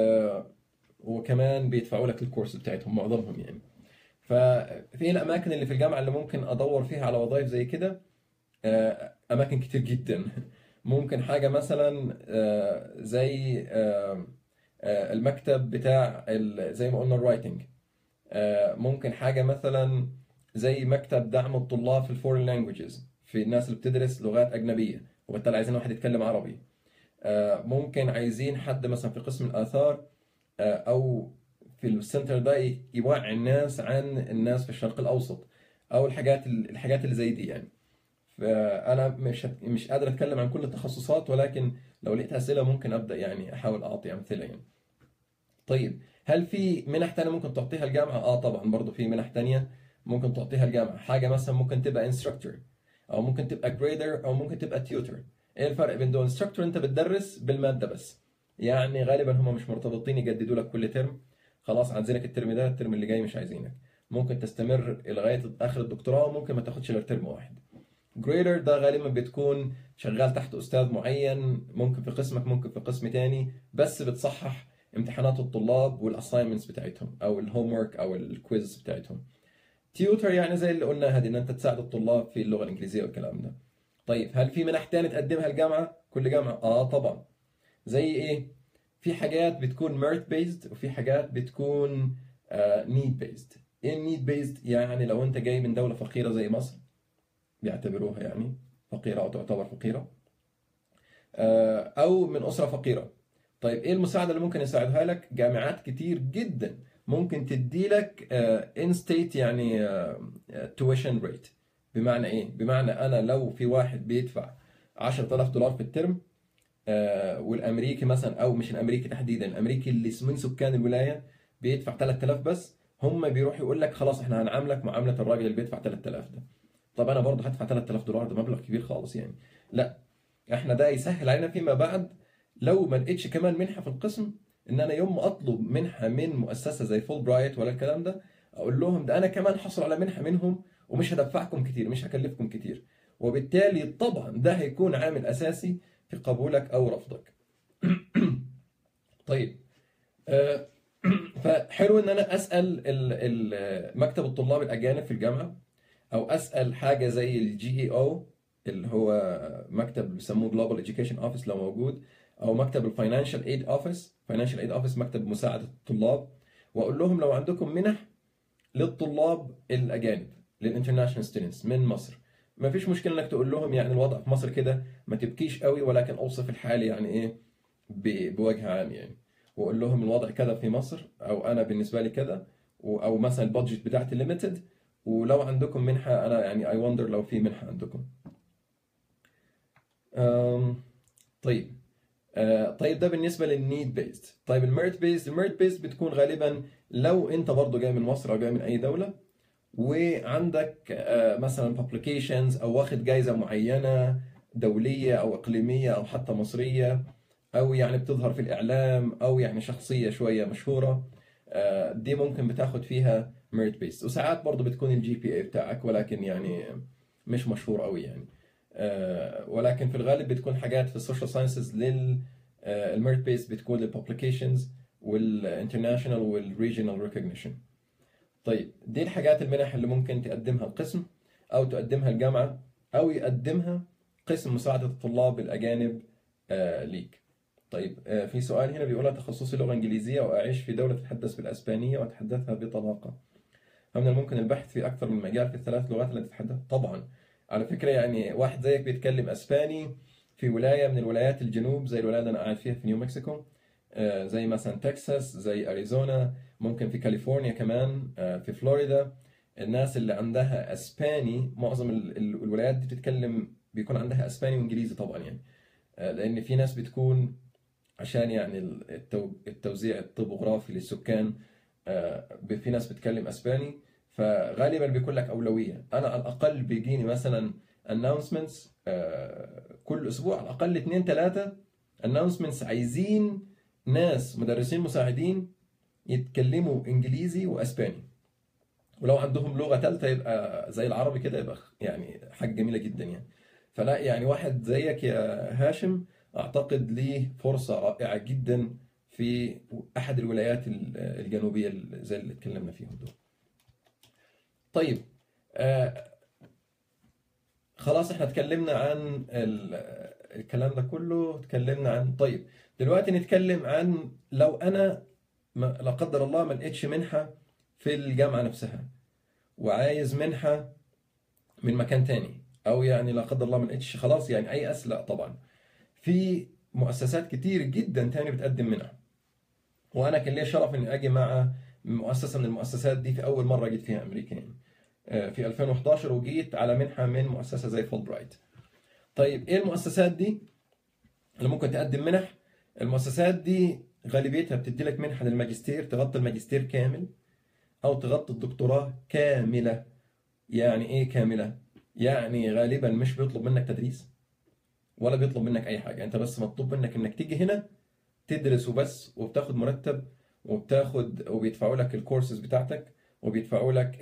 وكمان بيدفعوا لك الكورس بتاعتهم معظمهم يعني ففي الاماكن اللي في الجامعه اللي ممكن ادور فيها على وظائف زي كده آه، اماكن كتير جدا ممكن حاجه مثلا آه، زي آه، آه، المكتب بتاع ال- زي ما قلنا الرايتنج آه، ممكن حاجه مثلا زي مكتب دعم الطلاب في الفورين لانجويجز في الناس اللي بتدرس لغات اجنبيه وبالتالي عايزين واحد يتكلم عربي آه، ممكن عايزين حد مثلا في قسم الاثار آه، او في السنتر ده ي- يوعي الناس عن الناس في الشرق الاوسط او الحاجات الحاجات اللي زي دي يعني فانا مش هت- مش قادر اتكلم عن كل التخصصات ولكن لو لقيت اسئله ممكن ابدا يعني احاول اعطي امثله يعني طيب هل في منح تانية ممكن تعطيها الجامعه اه طبعا برضو في منح تانية ممكن تعطيها الجامعه حاجه مثلا ممكن تبقى انستراكتور او ممكن تبقى جريدر او ممكن تبقى تيوتر ايه الفرق بين دول انستراكتور انت بتدرس بالماده بس يعني غالبا هم مش مرتبطين يجددوا لك كل ترم خلاص عايزينك الترم ده الترم اللي جاي مش عايزينك ممكن تستمر لغايه اخر الدكتوراه وممكن ما تاخدش غير ترم واحد جريدر ده غالبا بتكون شغال تحت استاذ معين ممكن في قسمك ممكن في قسم تاني بس بتصحح امتحانات الطلاب والاساينمنتس بتاعتهم او الهوم ورك او الكويز بتاعتهم تيوتر يعني زي اللي قلناها دي ان انت تساعد الطلاب في اللغه الانجليزيه والكلام ده طيب هل في منح تاني تقدمها الجامعه كل جامعه اه طبعا زي ايه في حاجات بتكون ميرت بيزد وفي حاجات بتكون نيد بيزد ايه النيد بيزد يعني لو انت جاي من دوله فقيره زي مصر بيعتبروها يعني فقيره او تعتبر فقيره آه، او من اسره فقيره طيب ايه المساعده اللي ممكن يساعدها لك جامعات كتير جدا ممكن تدي لك ان ستيت يعني تويشن ريت بمعنى ايه بمعنى انا لو في واحد بيدفع 10000 دولار في الترم آه، والامريكي مثلا او مش الامريكي تحديدا الامريكي اللي من سكان الولايه بيدفع 3000 بس هم بيروح يقول لك خلاص احنا هنعاملك معامله الراجل اللي بيدفع 3000 ده طب انا برضه هدفع 3000 دولار ده مبلغ كبير خالص يعني لا احنا ده يسهل علينا فيما بعد لو ما لقيتش كمان منحه في القسم ان انا يوم ما اطلب منحه من مؤسسه زي فول برايت ولا الكلام ده اقول لهم ده انا كمان حصل على منحه منهم ومش هدفعكم كتير مش هكلفكم كتير وبالتالي طبعا ده هيكون عامل اساسي في قبولك او رفضك طيب آه، فحلو ان انا اسال ال- ال- مكتب الطلاب الاجانب في الجامعه او اسال حاجه زي الجي اي او اللي هو مكتب بيسموه جلوبال اديوكيشن اوفيس لو موجود او مكتب الفاينانشال ايد اوفيس فاينانشال ايد اوفيس مكتب مساعده الطلاب واقول لهم لو عندكم منح للطلاب الاجانب للانترناشونال ستودنتس من مصر ما فيش مشكله انك تقول لهم يعني الوضع في مصر كده ما تبكيش قوي ولكن اوصف الحال يعني ايه ب- بوجه عام يعني واقول لهم الوضع كذا في مصر او انا بالنسبه لي كذا و- او مثلا البادجت بتاعتي ليميتد ولو عندكم منحه انا يعني اي وندر لو في منحه عندكم أم، طيب آه، طيب ده بالنسبه للنيد بيزد طيب الميرت بيزد الميرت بيزد بتكون غالبا لو انت برضو جاي من مصر او جاي من اي دوله وعندك آه، مثلا publications او واخد جايزه معينه دوليه او اقليميه او حتى مصريه او يعني بتظهر في الاعلام او يعني شخصيه شويه مشهوره آه، دي ممكن بتاخد فيها ميرت بيست وساعات برضو بتكون الجي بي اي بتاعك ولكن يعني مش مشهور قوي يعني آه، ولكن في الغالب بتكون حاجات في السوشيال ساينسز لل الميرت بيست بتكون للببليكيشنز والانترناشونال والريجنال ريكوجنيشن طيب دي الحاجات المنح اللي ممكن تقدمها القسم او تقدمها الجامعه او يقدمها قسم مساعده الطلاب الاجانب آه، ليك طيب آه، في سؤال هنا بيقول تخصصي لغه انجليزيه واعيش في دوله تتحدث بالاسبانيه واتحدثها بطلاقه هل من الممكن البحث في اكثر من مجال في الثلاث لغات التي تتحدث طبعا على فكره يعني واحد زيك بيتكلم اسباني في ولايه من الولايات الجنوب زي الولايه اللي انا قاعد فيها في نيو مكسيكو آه، زي مثلا تكساس زي اريزونا ممكن في كاليفورنيا كمان آه، في فلوريدا الناس اللي عندها اسباني معظم ال- ال- الولايات دي بتتكلم بيكون عندها اسباني وانجليزي طبعا يعني آه، لان في ناس بتكون عشان يعني التو- التوزيع الطبوغرافي للسكان آه، في ناس بتتكلم اسباني فغالبا بيكون لك اولويه انا على الاقل بيجيني مثلا announcements آه، كل اسبوع على الاقل اثنين ثلاثه announcements عايزين ناس مدرسين مساعدين يتكلموا انجليزي واسباني ولو عندهم لغه ثالثه يبقى زي العربي كده يبقى يعني حاجه جميله جدا يعني فلا يعني واحد زيك يا هاشم اعتقد ليه فرصه رائعه جدا في احد الولايات الجنوبيه زي اللي اتكلمنا فيهم دول طيب آه خلاص احنا اتكلمنا عن ال- الكلام ده كله اتكلمنا عن طيب دلوقتي نتكلم عن لو انا ما لا قدر الله ما لقيتش منحة في الجامعة نفسها وعايز منحة من مكان تاني او يعني لا قدر الله ما لقيتش خلاص يعني اي أس لا طبعا في مؤسسات كتير جدا تاني بتقدم منح وانا كان لي شرف اني اجي مع مؤسسة من المؤسسات دي في اول مرة جيت فيها امريكا يعني آه، في 2011 وجيت على منحة من مؤسسة زي فولبرايت طيب ايه المؤسسات دي اللي ممكن تقدم منح المؤسسات دي غالبيتها بتدي لك منحة للماجستير تغطي الماجستير كامل او تغطي الدكتوراه كاملة يعني ايه كاملة يعني غالبا مش بيطلب منك تدريس ولا بيطلب منك اي حاجة انت بس مطلوب منك انك تيجي هنا تدرس وبس وبتاخد مرتب وبتاخد وبيدفعوا لك الكورسز بتاعتك وبيدفعوا لك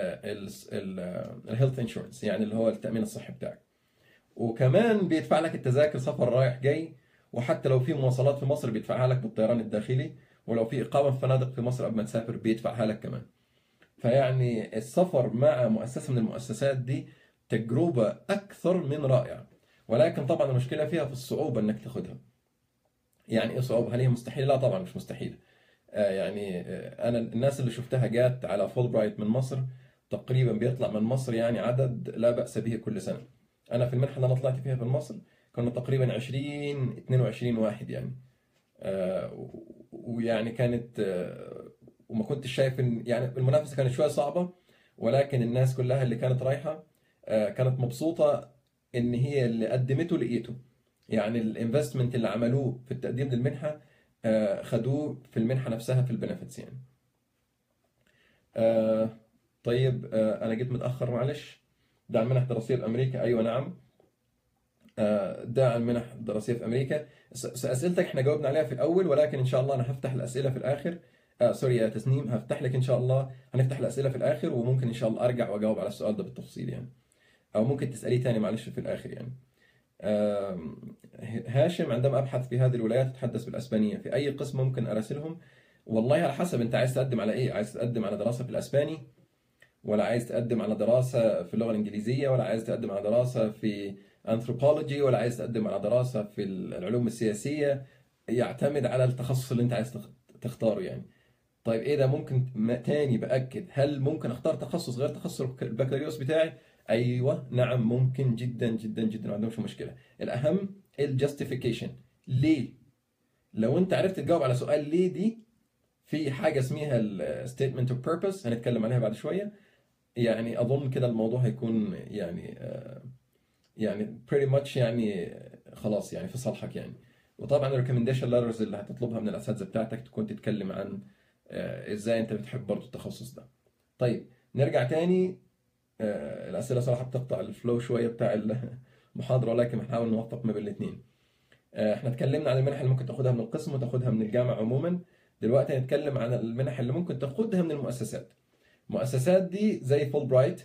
الهيلث انشورنس يعني اللي هو التأمين الصحي بتاعك وكمان بيدفع لك التذاكر سفر رايح جاي وحتى لو في مواصلات في مصر بيدفعها لك بالطيران الداخلي ولو في إقامة في فنادق في مصر قبل ما تسافر بيدفعها لك كمان فيعني السفر مع مؤسسة من المؤسسات دي تجربة أكثر من رائعة ولكن طبعا المشكلة فيها في الصعوبة إنك تاخدها يعني إيه صعوبة؟ هل هي مستحيلة؟ لا طبعا مش مستحيلة آه، يعني آه، أنا الناس اللي شفتها جات على فولبرايت من مصر تقريبا بيطلع من مصر يعني عدد لا بأس به كل سنة أنا في المنحة اللي أنا طلعت فيها في مصر كنا تقريبا 20 22 واحد يعني آه، و- ويعني كانت آه، وما كنتش شايف ان يعني المنافسه كانت شويه صعبه ولكن الناس كلها اللي كانت رايحه آه، كانت مبسوطه ان هي اللي قدمته لقيته يعني الانفستمنت اللي عملوه في التقديم للمنحه آه، خدوه في المنحه نفسها في البنفيتس يعني آه، طيب آه، انا جيت متاخر معلش ده عن منح دراسيه لامريكا ايوه نعم آه، ده عن منح دراسيه في امريكا س- س- اسئلتك احنا جاوبنا عليها في الاول ولكن ان شاء الله انا هفتح الاسئله في الاخر آه سوري يا تسنيم هفتح لك ان شاء الله هنفتح الاسئله في الاخر وممكن ان شاء الله ارجع واجاوب على السؤال ده بالتفصيل يعني او ممكن تساليه تاني معلش في الاخر يعني آم، هاشم عندما ابحث في هذه الولايات اتحدث بالاسبانيه في اي قسم ممكن اراسلهم والله على حسب انت عايز تقدم على ايه عايز تقدم على دراسه في الاسباني ولا عايز تقدم على دراسه في اللغه الانجليزيه ولا عايز تقدم على دراسه في anthropology ولا عايز تقدم على دراسه في العلوم السياسيه يعتمد على التخصص اللي انت عايز تخ- تختاره يعني طيب ايه ده ممكن ما- تاني باكد هل ممكن اختار تخصص غير تخصص البكالوريوس بتاعي ايوه نعم ممكن جدا جدا جدا ما عندهمش مشكله الاهم الجاستيفيكيشن ليه لو انت عرفت تجاوب على سؤال ليه دي في حاجه اسمها الستيتمنت اوف بيربز هنتكلم عليها بعد شويه يعني اظن كده الموضوع هيكون يعني آه، يعني pretty much يعني خلاص يعني في صالحك يعني وطبعا الريكومنديشن letters اللي هتطلبها من الاساتذه بتاعتك تكون تتكلم عن آه، ازاي انت بتحب برضه التخصص ده طيب نرجع تاني آه، الاسئله صراحه بتقطع الفلو شويه بتاع المحاضره ولكن هنحاول نوفق ما بين الاثنين احنا اتكلمنا عن المنح اللي ممكن تاخدها من القسم وتاخدها من الجامعه عموما دلوقتي هنتكلم عن المنح اللي ممكن تاخدها من المؤسسات المؤسسات دي زي فول برايت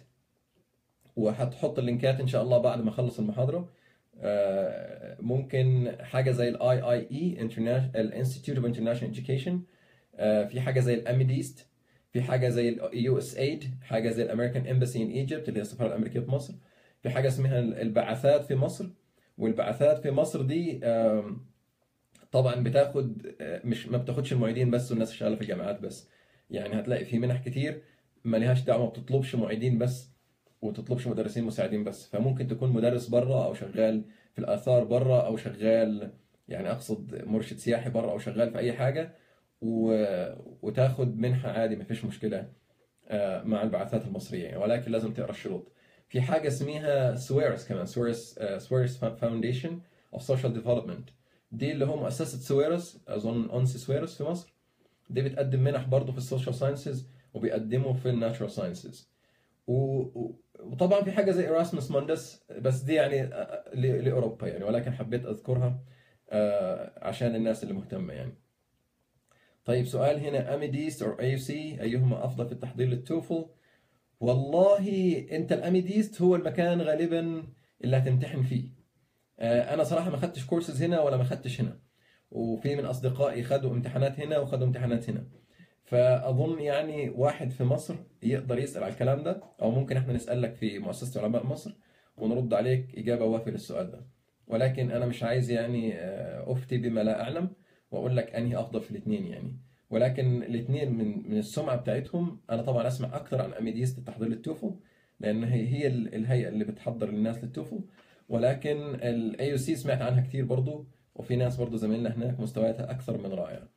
وهتحط اللينكات ان شاء الله بعد ما اخلص المحاضره آه، ممكن حاجه زي الاي اي اي الانستيتيوت اوف انترناشونال اديوكيشن في حاجه زي الاميديست في حاجه زي اليو اس ايد حاجه زي الامريكان امباسي ان ايجيبت اللي هي السفاره الامريكيه في مصر في حاجه اسمها البعثات في مصر والبعثات في مصر دي آم، طبعا بتاخد آه، مش ما بتاخدش المعيدين بس والناس اللي شغاله في الجامعات بس يعني هتلاقي في منح كتير ما لهاش دعوه ما بتطلبش معيدين بس وتطلبش مدرسين مساعدين بس فممكن تكون مدرس بره او شغال في الاثار بره او شغال يعني اقصد مرشد سياحي بره او شغال في اي حاجه و... وتاخد منحه عادي ما فيش مشكله آه، مع البعثات المصريه يعني ولكن لازم تقرا الشروط في حاجه اسمها سويرس كمان سويرس سويرس فاونديشن اوف سوشيال ديفلوبمنت دي اللي هو مؤسسه سويرس اظن اونسي سويرس في مصر دي بتقدم منح برضه في السوشيال ساينسز وبيقدموا في الناتشورال ساينسز وطبعا في حاجه زي اراسموس موندس بس دي يعني آه، ل- لاوروبا يعني ولكن حبيت اذكرها آه، عشان الناس اللي مهتمه يعني طيب سؤال هنا اميديست او اي سي ايهما افضل في التحضير للتوفل والله انت الاميديست هو المكان غالبا اللي هتمتحن فيه آه، انا صراحه ما خدتش كورسز هنا ولا ما خدتش هنا وفي من اصدقائي خدوا امتحانات هنا وخدوا امتحانات هنا فاظن يعني واحد في مصر يقدر يسال على الكلام ده او ممكن احنا نسالك في مؤسسه علماء مصر ونرد عليك اجابه وافيه للسؤال ده ولكن انا مش عايز يعني آه، افتي بما لا اعلم واقول لك انهي افضل في الاثنين يعني ولكن الاثنين من من السمعه بتاعتهم انا طبعا اسمع اكثر عن اميديست التحضير للتوفل لان هي هي ال- الهيئه اللي بتحضر الناس للتوفل ولكن الاي او سي سمعت عنها كتير برضو وفي ناس برضو زمايلنا هناك مستوياتها اكثر من رائعه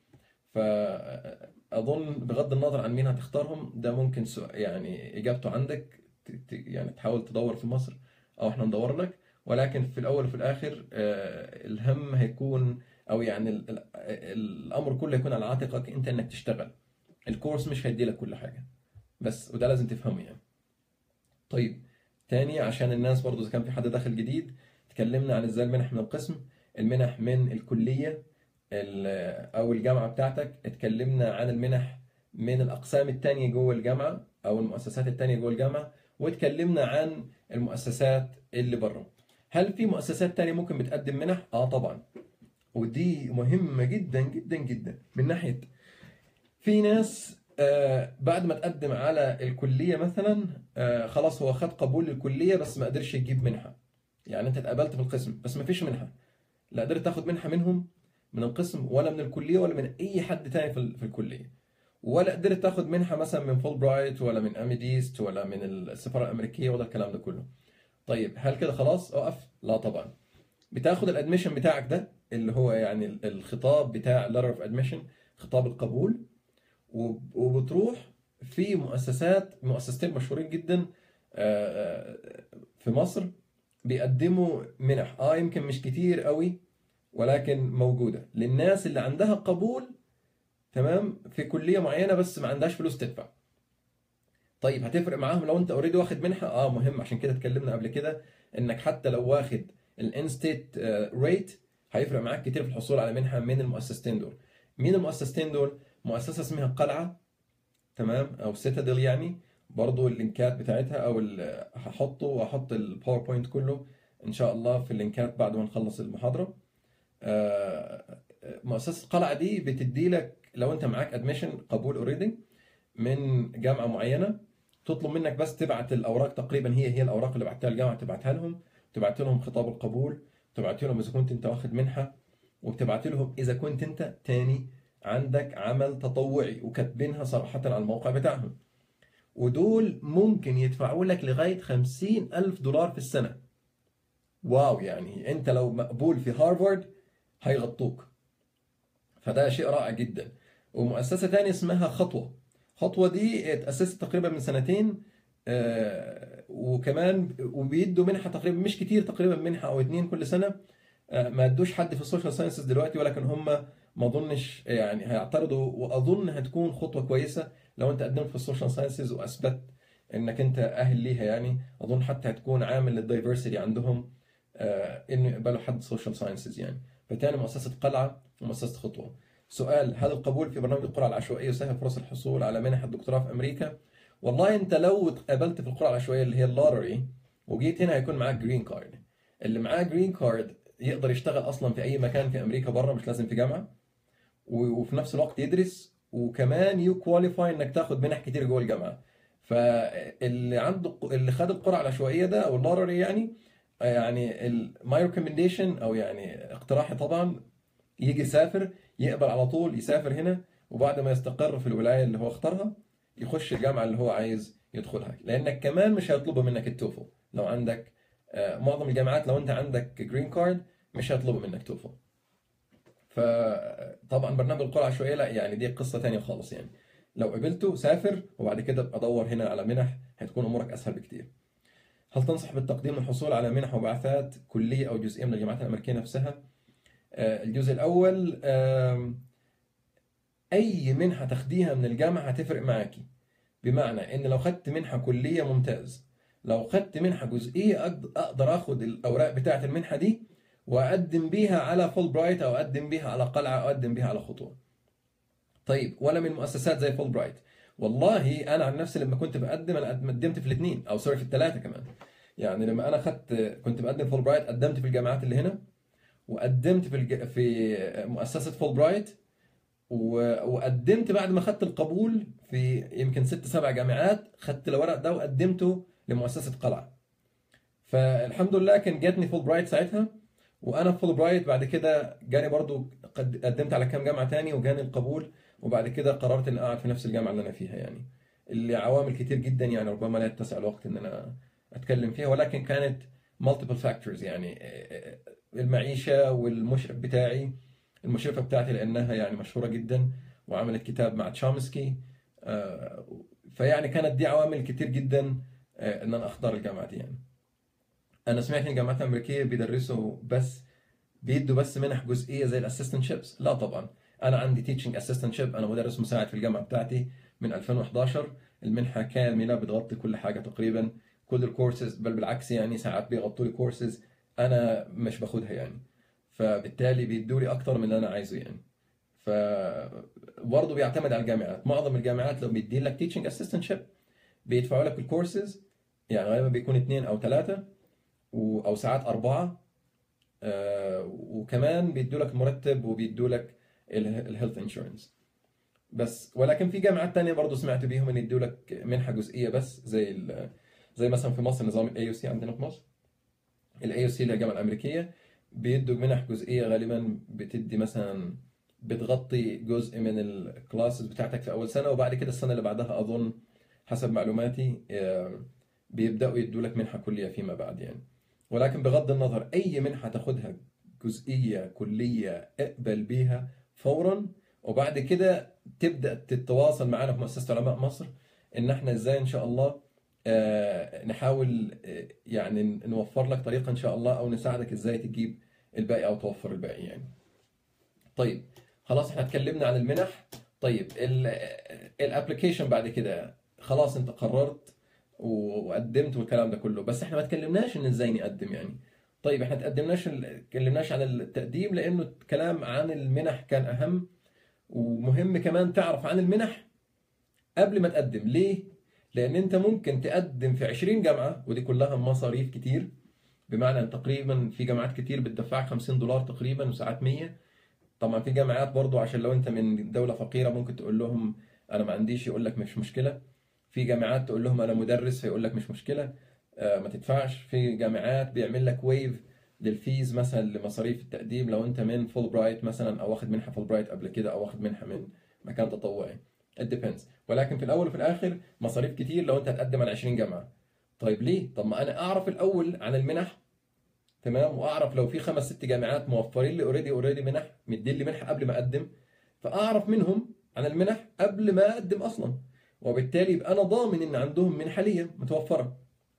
فاظن بغض النظر عن مين هتختارهم ده ممكن سؤ- يعني اجابته عندك ت- ت- يعني تحاول تدور في مصر او احنا ندور لك ولكن في الاول وفي الاخر آه، الهم هيكون او يعني ال- ال- الامر كله يكون على عاتقك انت انك تشتغل الكورس مش هيدي لك كل حاجه بس وده لازم تفهمه يعني طيب تاني عشان الناس برضو اذا كان في حد داخل جديد تكلمنا عن ازاي المنح من القسم المنح من الكليه ال- او الجامعه بتاعتك اتكلمنا عن المنح من الاقسام التانية جوه الجامعه او المؤسسات التانية جوه الجامعه واتكلمنا عن المؤسسات اللي بره هل في مؤسسات تانية ممكن بتقدم منح اه طبعا ودي مهمه جدا جدا جدا من ناحيه في ناس آه، بعد ما تقدم على الكليه مثلا آه، خلاص هو خد قبول للكليه بس ما قدرش يجيب منحه يعني انت اتقبلت في القسم بس ما فيش منحه لا قدرت تاخد منحه منهم من القسم ولا من الكليه ولا من اي حد تاني في ال- في الكليه ولا قدرت تاخد منحه مثلا من فول برايت ولا من اميديست ولا من السفاره الامريكيه ولا الكلام ده كله طيب هل كده خلاص اقف لا طبعا بتاخد الادميشن بتاعك ده اللي هو يعني ال- الخطاب بتاع letter of admission خطاب القبول وب- وبتروح في مؤسسات مؤسستين مشهورين جدا آه، آه، في مصر بيقدموا منح اه يمكن مش كتير قوي ولكن موجودة للناس اللي عندها قبول تمام في كلية معينة بس ما عندهاش فلوس تدفع طيب هتفرق معاهم لو انت اوريدي واخد منحة اه مهم عشان كده اتكلمنا قبل كده انك حتى لو واخد الان ستيت ريت هيفرق معاك كتير في الحصول على منحة من المؤسستين دول مين المؤسستين دول مؤسسة اسمها قلعة تمام او سيتادل يعني برضو اللينكات بتاعتها او ال- هحطه واحط الباوربوينت كله ان شاء الله في اللينكات بعد ما نخلص المحاضرة آه، مؤسسة القلعة دي بتدي لك لو انت معاك ادميشن قبول اوريدي من جامعة معينة تطلب منك بس تبعت الاوراق تقريبا هي هي الاوراق اللي بعتها الجامعة تبعتها لهم تبعت لهم خطاب القبول تبعت لهم اذا كنت انت واخد منحة وبتبعت لهم اذا كنت انت تاني عندك عمل تطوعي وكاتبينها صراحة على الموقع بتاعهم ودول ممكن يدفعوا لك لغاية خمسين ألف دولار في السنة واو يعني انت لو مقبول في هارفارد هيغطوك فده شيء رائع جدا ومؤسسة تانية اسمها خطوة خطوة دي اتأسست تقريبا من سنتين آه، وكمان وبيدوا منحة تقريبا مش كتير تقريبا منحة أو اتنين كل سنة آه، ما ادوش حد في السوشيال ساينسز دلوقتي ولكن هم ما اظنش يعني هيعترضوا واظن هتكون خطوه كويسه لو انت قدمت في السوشيال ساينسز واثبت انك انت اهل ليها يعني اظن حتى هتكون عامل للدايفرسيتي عندهم آه، انه يقبلوا حد سوشيال ساينسز يعني فبالتالي مؤسسه قلعه ومؤسسه خطوه سؤال هل القبول في برنامج القرى العشوائيه يسهل فرص الحصول على منح الدكتوراه في امريكا والله انت لو اتقابلت في القرى العشوائيه اللي هي اللاتري وجيت هنا هيكون معاك جرين كارد اللي معاه جرين كارد يقدر يشتغل اصلا في اي مكان في امريكا بره مش لازم في جامعه و- وفي نفس الوقت يدرس وكمان يو كواليفاي انك تاخد منح كتير جوه الجامعه فاللي عنده اللي خد القرعه العشوائيه ده او اللارري يعني يعني ماي ريكومنديشن او يعني اقتراحي طبعا يجي يسافر يقبل على طول يسافر هنا وبعد ما يستقر في الولايه اللي هو اختارها يخش الجامعه اللي هو عايز يدخلها لانك كمان مش هيطلبوا منك التوفل لو عندك آه، معظم الجامعات لو انت عندك جرين كارد مش هيطلبوا منك توفل فطبعا برنامج القرى العشوائيه لا يعني دي قصه تانية خالص يعني لو قبلته سافر وبعد كده ابقى ادور هنا على منح هتكون امورك اسهل بكتير هل تنصح بالتقديم والحصول على منح وبعثات كليه او جزئيه من الجامعات الامريكيه نفسها آه، الجزء الاول آم، اي منحه تاخديها من الجامعه هتفرق معاكي بمعنى ان لو خدت منحه كليه ممتاز لو خدت منحه جزئيه أقد- اقدر اخد الاوراق بتاعه المنحه دي واقدم بيها على فول برايت او اقدم بيها على قلعه او اقدم بيها على خطوه طيب ولا من مؤسسات زي فول برايت والله انا عن نفسي لما كنت بقدم انا قدمت في الاثنين او سوري في الثلاثه كمان يعني لما انا خدت كنت بقدم فول برايت قدمت في الجامعات اللي هنا وقدمت في الج... في مؤسسه فول برايت و- وقدمت بعد ما خدت القبول في يمكن ست سبع جامعات خدت الورق ده وقدمته لمؤسسه قلعه فالحمد لله كان جاتني فول برايت ساعتها وانا في فول برايت بعد كده جاني برضو قد- قدمت على كام جامعه تاني وجاني القبول وبعد كده قررت اني اقعد في نفس الجامعه اللي انا فيها يعني اللي عوامل كتير جدا يعني ربما لا يتسع الوقت ان انا اتكلم فيها ولكن كانت multiple factors يعني المعيشه والمشرف بتاعي المشرفه بتاعتي لانها يعني مشهوره جدا وعملت كتاب مع تشامسكي آه، فيعني كانت دي عوامل كتير جدا آه، ان انا اختار الجامعه دي يعني انا سمعت ان الجامعات الامريكيه بيدرسوا بس بيدوا بس منح جزئيه زي الاسيستنت شيبس لا طبعا انا عندي تيتشنج اسيستنت شيب انا مدرس مساعد في الجامعه بتاعتي من 2011 المنحه كامله بتغطي كل حاجه تقريبا كل الكورسز بل بالعكس يعني ساعات بيغطوا لي كورسز انا مش باخدها يعني فبالتالي بيدوا لي اكتر من اللي انا عايزه يعني ف برضه بيعتمد على الجامعات معظم الجامعات لو بيدي لك تيتشنج اسيستنت شيب بيدفعوا لك الكورسز يعني غالبا بيكون اثنين او ثلاثه و- او ساعات اربعه آه، وكمان بيدوا لك مرتب وبيدوا لك الهيلث انشورنس بس ولكن في جامعات تانية برضو سمعت بيهم ان يدوا لك منحة جزئية بس زي ال- زي مثلا في مصر نظام الاي يو سي عندنا في مصر الاي يو سي اللي هي الجامعة الأمريكية بيدوا منح جزئية غالبا بتدي مثلا بتغطي جزء من الكلاسز بتاعتك في أول سنة وبعد كده السنة اللي بعدها أظن حسب معلوماتي آه، بيبدأوا يدوا لك منحة كلية فيما بعد يعني ولكن بغض النظر أي منحة تاخدها جزئية كلية اقبل بيها فورا وبعد كده تبدأ تتواصل معنا في مؤسسة علماء مصر إن احنا إزاي إن شاء الله آه، نحاول آه، يعني نوفر لك طريقة إن شاء الله أو نساعدك إزاي تجيب الباقي أو توفر الباقي يعني طيب خلاص احنا اتكلمنا عن المنح طيب الابلكيشن بعد كده خلاص انت قررت وقدمت والكلام ده كله بس احنا ما اتكلمناش ان ازاي نقدم يعني طيب احنا اتقدمناش اتكلمناش عن التقديم لانه الكلام عن المنح كان اهم ومهم كمان تعرف عن المنح قبل ما تقدم ليه لان انت ممكن تقدم في 20 جامعه ودي كلها مصاريف كتير بمعنى ان تقريبا في جامعات كتير بتدفعك 50 دولار تقريبا وساعات 100 طبعا في جامعات برضو عشان لو انت من دولة فقيرة ممكن تقول لهم انا ما عنديش يقول لك مش مشكلة في جامعات تقول لهم انا مدرس فيقول لك مش مشكلة آه، ما تدفعش في جامعات بيعمل لك ويف للفيز مثلا لمصاريف التقديم لو انت من فول برايت مثلا او واخد منحة فول برايت قبل كده او واخد منحة من مكان تطوعي it depends ولكن في الاول وفي الاخر مصاريف كتير لو انت هتقدم على 20 جامعة طيب ليه طب ما انا اعرف الاول عن المنح تمام واعرف لو في خمس ست جامعات موفرين لي اوريدي اوريدي منح مدين لي منحه قبل ما اقدم فاعرف منهم عن المنح قبل ما اقدم اصلا وبالتالي يبقى انا ضامن ان عندهم منحه ليا متوفره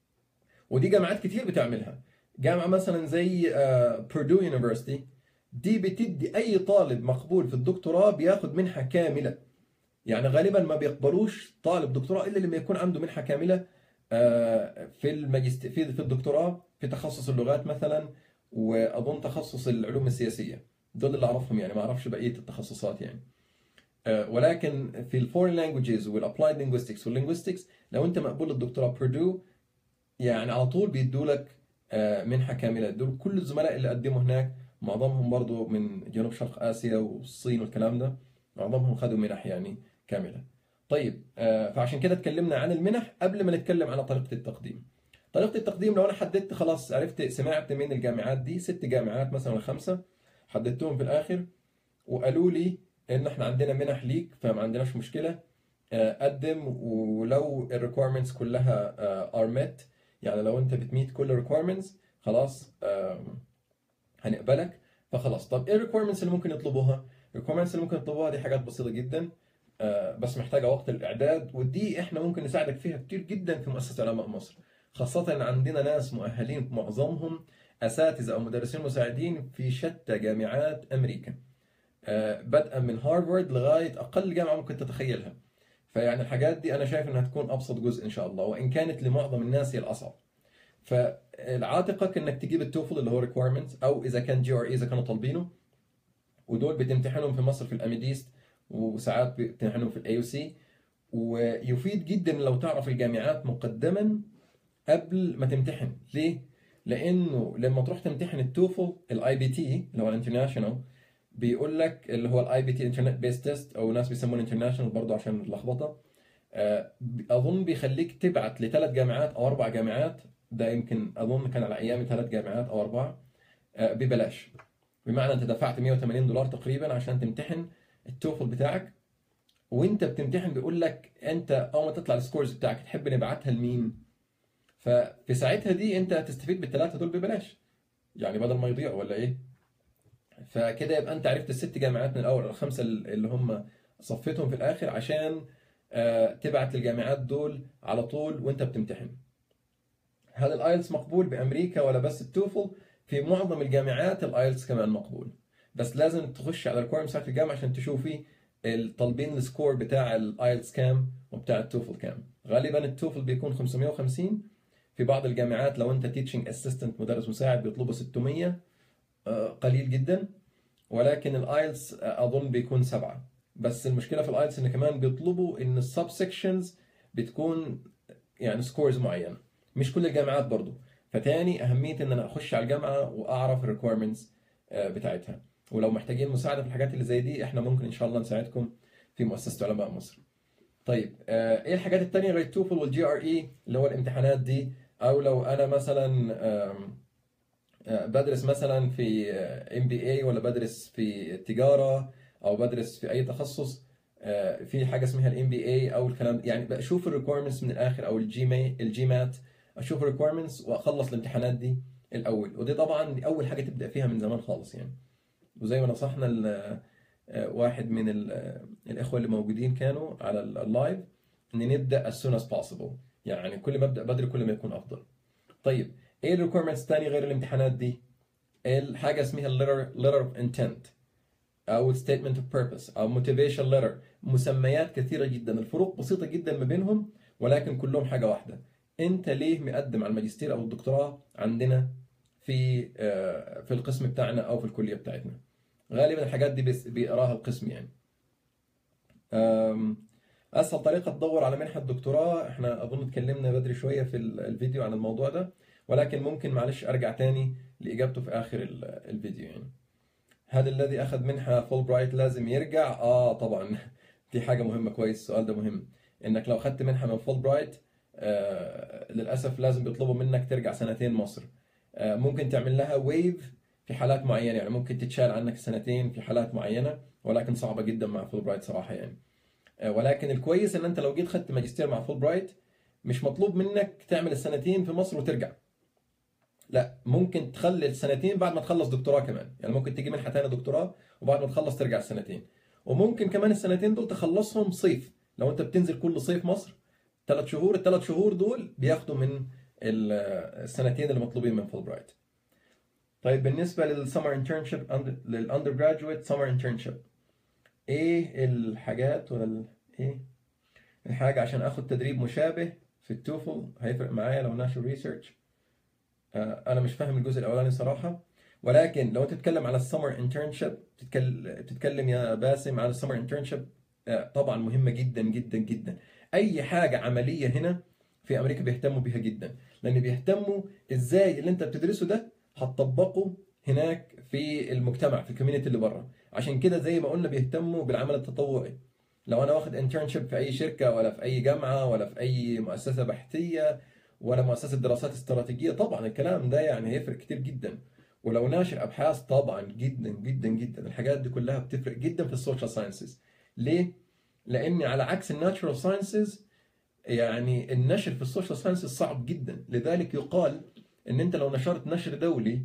ودي جامعات كتير بتعملها جامعه مثلا زي بيردو يونيفرسيتي دي بتدي اي طالب مقبول في الدكتوراه بياخد منحه كامله يعني غالبا ما بيقبلوش طالب دكتوراه الا لما يكون عنده منحه كامله آه، في الماجست في في الدكتوراه في تخصص اللغات مثلا واظن تخصص العلوم السياسيه دول اللي اعرفهم يعني ما اعرفش بقيه التخصصات يعني آه، ولكن في الفورين لانجويجز والابلايد لينجويستكس واللينجويستكس لو انت مقبول للدكتوراه بيردو يعني على طول بيدوا لك آه، منحه كامله دول كل الزملاء اللي قدموا هناك معظمهم برضو من جنوب شرق اسيا والصين والكلام ده معظمهم خدوا منح يعني كامله طيب آه، فعشان كده اتكلمنا عن المنح قبل ما نتكلم على طريقه التقديم طريقه التقديم لو انا حددت خلاص عرفت سمعت من الجامعات دي ست جامعات مثلا ولا خمسه حددتهم في الاخر وقالوا لي ان احنا عندنا منح ليك فما عندناش مشكله آه، قدم ولو الريكويرمنتس كلها ار ميت يعني لو انت بتميت كل الريكويرمنتس خلاص آم، هنقبلك فخلاص طب ايه الريكويرمنتس اللي ممكن يطلبوها؟ الريكويرمنتس اللي ممكن يطلبوها دي حاجات بسيطه جدا آه، بس محتاجه وقت الاعداد ودي احنا ممكن نساعدك فيها كتير جدا في مؤسسه علماء مصر خاصه ان عندنا ناس مؤهلين معظمهم اساتذه او مدرسين مساعدين في شتى جامعات امريكا آه، بدءا من هارفارد لغايه اقل جامعه ممكن تتخيلها فيعني الحاجات دي انا شايف انها تكون ابسط جزء ان شاء الله وان كانت لمعظم الناس هي الاصعب فالعاتقك انك تجيب التوفل اللي هو ريكويرمنت او اذا كان جي ار اي اذا كانوا طالبينه ودول بتمتحنهم في مصر في الاميديست وساعات بتمتحنهم في الاي او سي ويفيد جدا لو تعرف الجامعات مقدما قبل ما تمتحن ليه؟ لانه لما تروح تمتحن التوفل الاي بي تي اللي هو الانترناشونال بيقول لك اللي هو الاي بي تي انترنت بيست تيست او ناس بيسموه انترناشونال برضه عشان اللخبطه آه، اظن بيخليك تبعت لثلاث جامعات او اربع جامعات ده يمكن اظن كان على ايامي ثلاث جامعات او اربعه آه، ببلاش بمعنى انت دفعت 180 دولار تقريبا عشان تمتحن التوفل بتاعك وانت بتمتحن بيقول لك انت اول ما تطلع السكورز بتاعك تحب نبعتها لمين ففي ساعتها دي انت هتستفيد بالثلاثه دول ببلاش يعني بدل ما يضيعوا ولا ايه فكده يبقى انت عرفت الست جامعات من الاول الخمسه اللي هم صفيتهم في الاخر عشان آه، تبعت للجامعات دول على طول وانت بتمتحن هل الايلتس مقبول بامريكا ولا بس التوفل في معظم الجامعات الايلتس كمان مقبول بس لازم تخش على الريكويرمنتس بتاعت الجامعه عشان تشوفي الطالبين السكور بتاع الايلتس كام وبتاع التوفل كام غالبا التوفل بيكون 550 في بعض الجامعات لو انت تيتشنج اسيستنت مدرس مساعد بيطلبوا 600 آه، قليل جدا ولكن الايلتس اظن بيكون سبعة بس المشكله في الايلتس ان كمان بيطلبوا ان السب سيكشنز بتكون يعني سكورز معينه مش كل الجامعات برضو فتاني اهميه ان انا اخش على الجامعه واعرف الريكويرمنتس بتاعتها ولو محتاجين مساعده في الحاجات اللي زي دي احنا ممكن ان شاء الله نساعدكم في مؤسسه علماء مصر طيب آه، ايه الحاجات التانية غير التوفل والجي ار اي اللي هو الامتحانات دي او لو انا مثلا آم، آه، بدرس مثلا في ام بي اي ولا بدرس في التجاره او بدرس في اي تخصص آه، في حاجه اسمها الام بي اي او الكلام يعني بشوف الريكويرمنتس من الاخر او الجي مي الجي مات اشوف الريكويرمنتس واخلص الامتحانات دي الاول ودي طبعا دي اول حاجه تبدا فيها من زمان خالص يعني وزي ما نصحنا ال- آه، واحد من ال- آه، الاخوه اللي موجودين كانوا على ال- اللايف ان نبدا as soon as possible يعني كل ما ابدا بدري كل ما يكون افضل طيب ايه الريكويرمنتس الثانيه غير الامتحانات دي الحاجه اسمها letter letter of intent او statement of purpose او motivation letter مسميات كثيره جدا الفروق بسيطه جدا ما بينهم ولكن كلهم حاجه واحده انت ليه مقدم على الماجستير او الدكتوراه عندنا في آه، في القسم بتاعنا او في الكليه بتاعتنا غالبا الحاجات دي بس- بيقراها القسم يعني أم، اسهل طريقه تدور على منحه دكتوراه احنا اظن اتكلمنا بدري شويه في ال- الفيديو عن الموضوع ده ولكن ممكن معلش ارجع تاني لاجابته في اخر ال- الفيديو يعني هل الذي اخذ منحه فول برايت لازم يرجع اه طبعا دي حاجه مهمه كويس السؤال ده مهم انك لو اخذت منحه من فول برايت آه للاسف لازم بيطلبوا منك ترجع سنتين مصر آه ممكن تعمل لها ويف في حالات معينه يعني ممكن تتشال عنك سنتين في حالات معينه ولكن صعبه جدا مع فول برايت صراحه يعني آه ولكن الكويس ان انت لو جيت خدت ماجستير مع فول برايت مش مطلوب منك تعمل السنتين في مصر وترجع لا ممكن تخلي السنتين بعد ما تخلص دكتوراه كمان يعني ممكن تيجي منحه تانية دكتوراه وبعد ما تخلص ترجع السنتين وممكن كمان السنتين دول تخلصهم صيف لو انت بتنزل كل صيف مصر ثلاث شهور الثلاث شهور دول بياخدوا من ال- السنتين اللي مطلوبين من فول برايت طيب بالنسبه للسمر انترنشيب للاندر جراجويت سمر انترنشيب ايه الحاجات ولا ال- ايه الحاجه عشان اخد تدريب مشابه في التوفل هيفرق معايا لو ناشر ريسيرش انا مش فاهم الجزء الاولاني صراحه ولكن لو تتكلم على السمر انترنشيب بتتكلم يا باسم على السمر انترنشيب طبعا مهمه جدا جدا جدا اي حاجه عمليه هنا في امريكا بيهتموا بيها جدا لان بيهتموا ازاي اللي انت بتدرسه ده هتطبقه هناك في المجتمع في الكوميونتي اللي بره عشان كده زي ما قلنا بيهتموا بالعمل التطوعي لو انا واخد انترنشيب في اي شركه ولا في اي جامعه ولا في اي مؤسسه بحثيه ولا مؤسسه دراسات استراتيجيه طبعا الكلام ده يعني هيفرق كتير جدا ولو ناشر ابحاث طبعا جدا جدا جدا الحاجات دي كلها بتفرق جدا في السوشيال ساينسز ليه لان على عكس الناتشورال ساينسز يعني النشر في السوشيال ساينسز صعب جدا لذلك يقال ان انت لو نشرت نشر دولي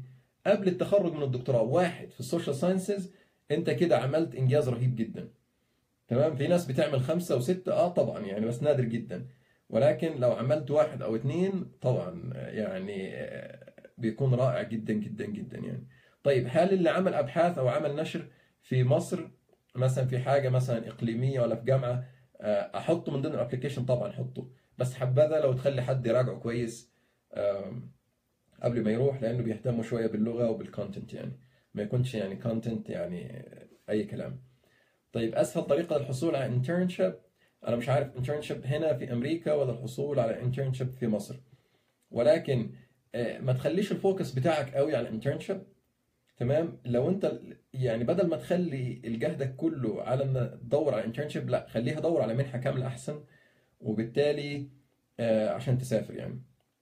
قبل التخرج من الدكتوراه واحد في السوشيال ساينسز انت كده عملت انجاز رهيب جدا تمام في ناس بتعمل خمسة وستة اه طبعا يعني بس نادر جدا ولكن لو عملت واحد او اتنين طبعا يعني آه، بيكون رائع جدا جدا جدا يعني طيب هل اللي عمل ابحاث او عمل نشر في مصر مثلا في حاجه مثلا اقليميه ولا في جامعه آه، احطه من ضمن الابلكيشن طبعا احطه بس حبذا لو تخلي حد يراجعه كويس آم، قبل ما يروح لانه بيهتموا شويه باللغه وبالكونتنت يعني ما يكونش يعني كونتنت يعني اي كلام طيب اسهل طريقه للحصول على انترنشيب انا مش عارف انترنشيب هنا في امريكا ولا الحصول على انترنشيب في مصر ولكن آه، ما تخليش الفوكس بتاعك قوي على الانترنشيب تمام لو انت يعني بدل ما تخلي جهدك كله على ان تدور على انترنشيب لا خليها دور على منحه كامله احسن وبالتالي آه، عشان تسافر يعني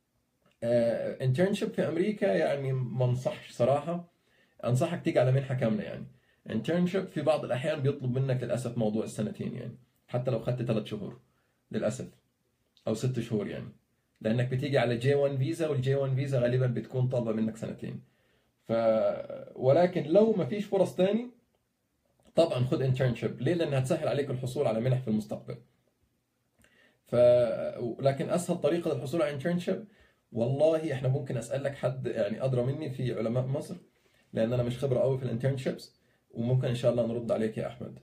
انترنشيب في امريكا يعني ما انصحش صراحه انصحك تيجي على منحه كامله يعني انترنشيب في بعض الاحيان بيطلب منك للاسف موضوع السنتين يعني حتى لو خدت ثلاث شهور للاسف او ست شهور يعني لانك بتيجي على جي 1 فيزا والجي 1 فيزا غالبا بتكون طالبه منك سنتين ف ولكن لو ما فيش فرص تاني طبعا خد انترنشيب ليه لانها هتسهل عليك الحصول على منح في المستقبل ف لكن اسهل طريقه للحصول على انترنشيب والله احنا ممكن اسالك حد يعني ادرى مني في علماء مصر لان انا مش خبره قوي في الانترنشيبس وممكن ان شاء الله نرد عليك يا احمد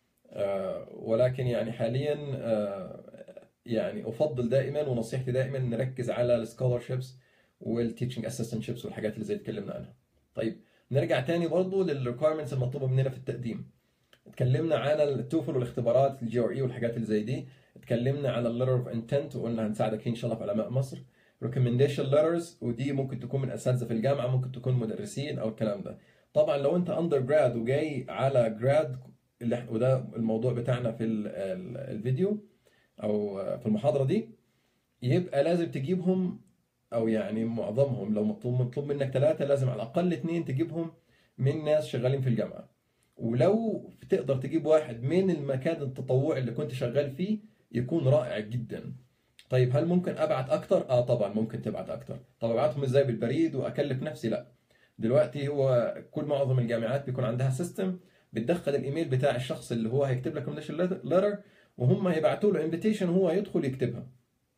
آه، ولكن يعني حاليا آه، يعني افضل دائما ونصيحتي دائما نركز على السكولرشيبس والتيتشنج اسيستنتشيبس والحاجات اللي زي اللي اتكلمنا عنها طيب نرجع تاني برضو للريكويرمنتس المطلوبه مننا في التقديم اتكلمنا عن التوفل والاختبارات الجي ار اي والحاجات اللي زي دي اتكلمنا على الليتر اوف انتنت وقلنا هنساعدك فيه ان شاء الله في علماء مصر recommendation letters ودي ممكن تكون من اساتذه في الجامعه ممكن تكون مدرسين او الكلام ده طبعا لو انت اندر جراد وجاي على جراد اللي إح- وده الموضوع بتاعنا في ال- ال- الفيديو او في المحاضره دي يبقى لازم تجيبهم او يعني معظمهم لو مطلوب مطلوب منك ثلاثه لازم على الاقل اثنين تجيبهم من ناس شغالين في الجامعه ولو تقدر تجيب واحد من المكان التطوعي اللي كنت شغال فيه يكون رائع جدا طيب هل ممكن ابعت اكتر اه طبعا ممكن تبعت اكتر طب ابعتهم ازاي بالبريد واكلف نفسي لا دلوقتي هو كل معظم الجامعات بيكون عندها سيستم بتدخل الايميل بتاع الشخص اللي هو هيكتب لك ليتر وهم هيبعتوا له انفيتيشن وهو يدخل يكتبها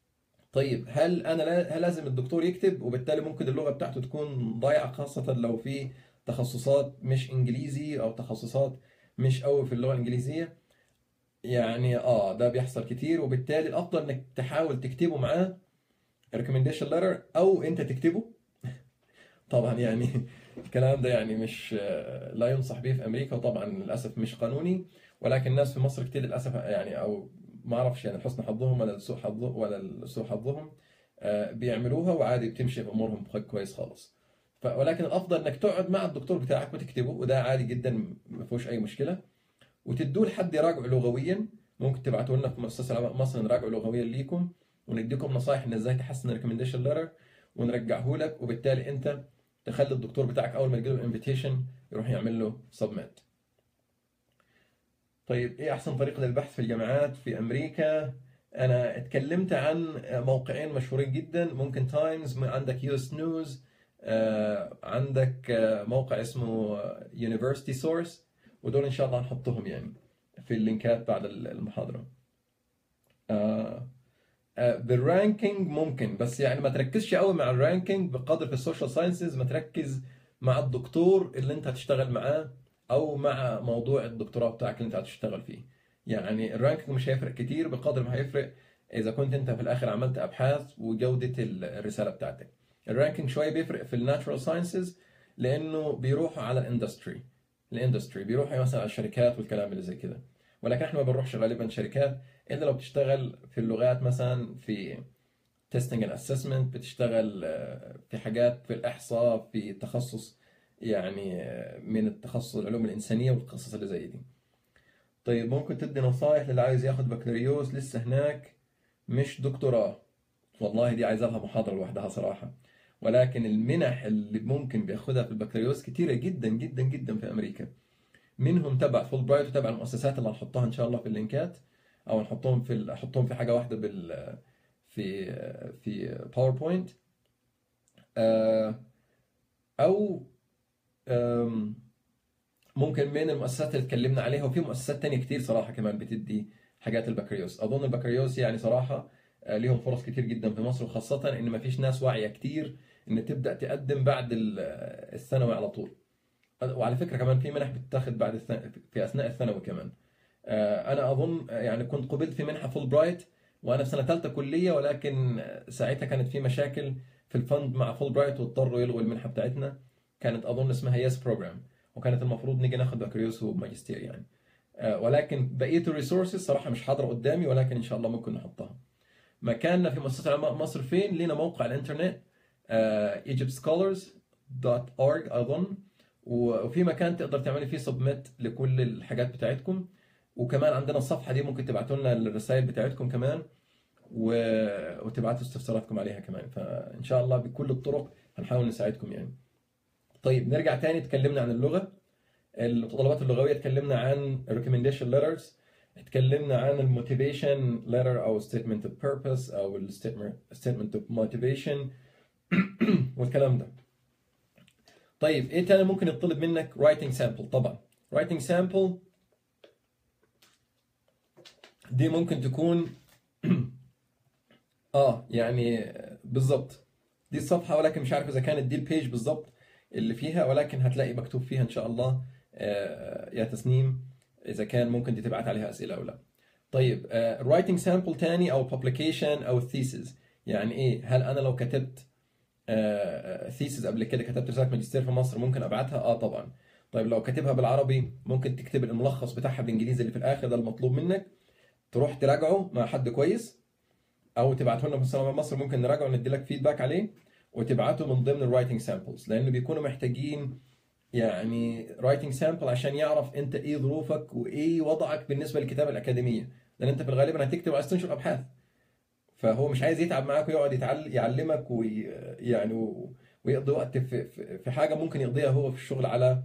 طيب هل انا لا هل لازم الدكتور يكتب وبالتالي ممكن اللغه بتاعته تكون ضايعه خاصه لو في تخصصات مش انجليزي او تخصصات مش قوي في اللغه الانجليزيه يعني اه ده بيحصل كتير وبالتالي الافضل انك تحاول تكتبه معاه recommendation letter او انت تكتبه طبعا يعني الكلام ده يعني مش لا ينصح به في امريكا وطبعا للاسف مش قانوني ولكن الناس في مصر كتير للاسف يعني او ما اعرفش يعني لحسن حظهم ولا لسوء حظهم ولا لسوء حظهم آه، بيعملوها وعادي بتمشي امورهم كويس خالص ف- ولكن الافضل انك تقعد مع الدكتور بتاعك وتكتبه وده عادي جدا ما فيهوش اي مشكله وتدوه لحد يراجعه لغويا ممكن تبعتوا لنا في مؤسسه علماء مصر نراجعه لغويا ليكم ونديكم نصائح ان ازاي تحسن الريكومنديشن ليتر ونرجعه لك وبالتالي انت تخلي الدكتور بتاعك اول ما يجي له الانفيتيشن يروح يعمل له سبميت طيب ايه احسن طريقه للبحث في الجامعات في امريكا انا اتكلمت عن موقعين مشهورين جدا ممكن تايمز عندك يو اس نيوز عندك آه، موقع اسمه يونيفرسيتي سورس ودول ان شاء الله هنحطهم يعني في اللينكات بعد المحاضره آه، آه، بالرانكينج ممكن بس يعني ما تركزش قوي مع الرانكينج بقدر في السوشيال ساينسز ما تركز مع الدكتور اللي انت هتشتغل معاه او مع موضوع الدكتوراه بتاعك اللي انت هتشتغل فيه يعني الرانكينج مش هيفرق كتير بقدر ما هيفرق اذا كنت انت في الاخر عملت ابحاث وجوده الرساله بتاعتك الرانكينج شويه بيفرق في الناتشورال ساينسز لانه بيروحوا على الاندستري الاندستري بيروحوا مثلا على الشركات والكلام اللي زي كده ولكن احنا ما بنروحش غالبا شركات الا لو بتشتغل في اللغات مثلا في تيستنج اند اسسمنت بتشتغل آه، في حاجات في الاحصاء في تخصص يعني آه، من التخصص العلوم الانسانيه والقصص اللي زي دي طيب ممكن تدي نصايح للي عايز ياخد بكالوريوس لسه هناك مش دكتوراه والله دي عايزة لها محاضرة لوحدها صراحة ولكن المنح اللي ممكن بياخدها في البكالوريوس كتيرة جدا جدا جدا في أمريكا منهم تبع فول برايت وتبع المؤسسات اللي هنحطها إن شاء الله في اللينكات أو نحطهم في ال- أحطهم في حاجة واحدة بال في في باوربوينت آه، أو أم، ممكن من المؤسسات اللي اتكلمنا عليها وفي مؤسسات تانية كتير صراحة كمان بتدي حاجات البكالوريوس أظن البكالوريوس يعني صراحة آه، ليهم فرص كتير جدا في مصر وخاصة إن مفيش ناس واعية كتير إن تبدأ تقدم بعد ال- آه، الثانوي على طول وعلى فكرة كمان في منح بتتاخد بعد الث... في أثناء الثانوي كمان آه، أنا أظن آه، يعني كنت قبلت في منحة فول برايت وأنا في سنة ثالثة كلية ولكن آه، ساعتها كانت في مشاكل في الفند مع فول برايت واضطروا يلغوا المنحة بتاعتنا كانت أظن اسمها يس بروجرام وكانت المفروض نيجي ناخد بكالوريوس وماجستير يعني آه، ولكن بقية الريسورسز صراحة مش حاضرة قدامي ولكن إن شاء الله ممكن نحطها مكاننا في مؤسسة علماء مصر فين؟ لينا موقع على الإنترنت آه، egyptscholars.org أظن وفي مكان تقدر تعملي فيه سبميت لكل الحاجات بتاعتكم وكمان عندنا الصفحة دي ممكن تبعتوا لنا الرسائل بتاعتكم كمان و... وتبعتوا استفساراتكم عليها كمان فإن شاء الله بكل الطرق هنحاول نساعدكم يعني طيب نرجع تاني اتكلمنا عن اللغة المتطلبات اللغوية اتكلمنا عن recommendation letters اتكلمنا عن الموتيفيشن letter أو statement of purpose أو ال statement statement of motivation والكلام ده طيب ايه تاني ممكن يطلب منك writing sample طبعا writing sample دي ممكن تكون اه يعني بالظبط دي الصفحة ولكن مش عارف إذا كانت دي البيج بالظبط اللي فيها ولكن هتلاقي مكتوب فيها إن شاء الله آه، يا تسنيم إذا كان ممكن دي تبعت عليها أسئلة أو لا. طيب آه، writing sample تاني أو publication أو thesis يعني إيه؟ هل أنا لو كتبت ثيسز قبل كده كتبت رسالة ماجستير في مصر ممكن أبعتها؟ آه طبعا. طيب لو كاتبها بالعربي ممكن تكتب الملخص بتاعها بالإنجليزي اللي في الآخر ده المطلوب منك تروح تراجعه مع حد كويس او تبعته لنا في السلام مصر ممكن نراجعه وندي لك فيدباك عليه وتبعته من ضمن الرايتنج سامبلز لانه بيكونوا محتاجين يعني رايتنج سامبل عشان يعرف انت ايه ظروفك وايه وضعك بالنسبه للكتابه الاكاديميه لان انت في الغالب هتكتب وعايز تنشر ابحاث فهو مش عايز يتعب معاك ويقعد يتعل... يعلمك وي... يعني و... ويقضي وقت في... في في حاجه ممكن يقضيها هو في الشغل على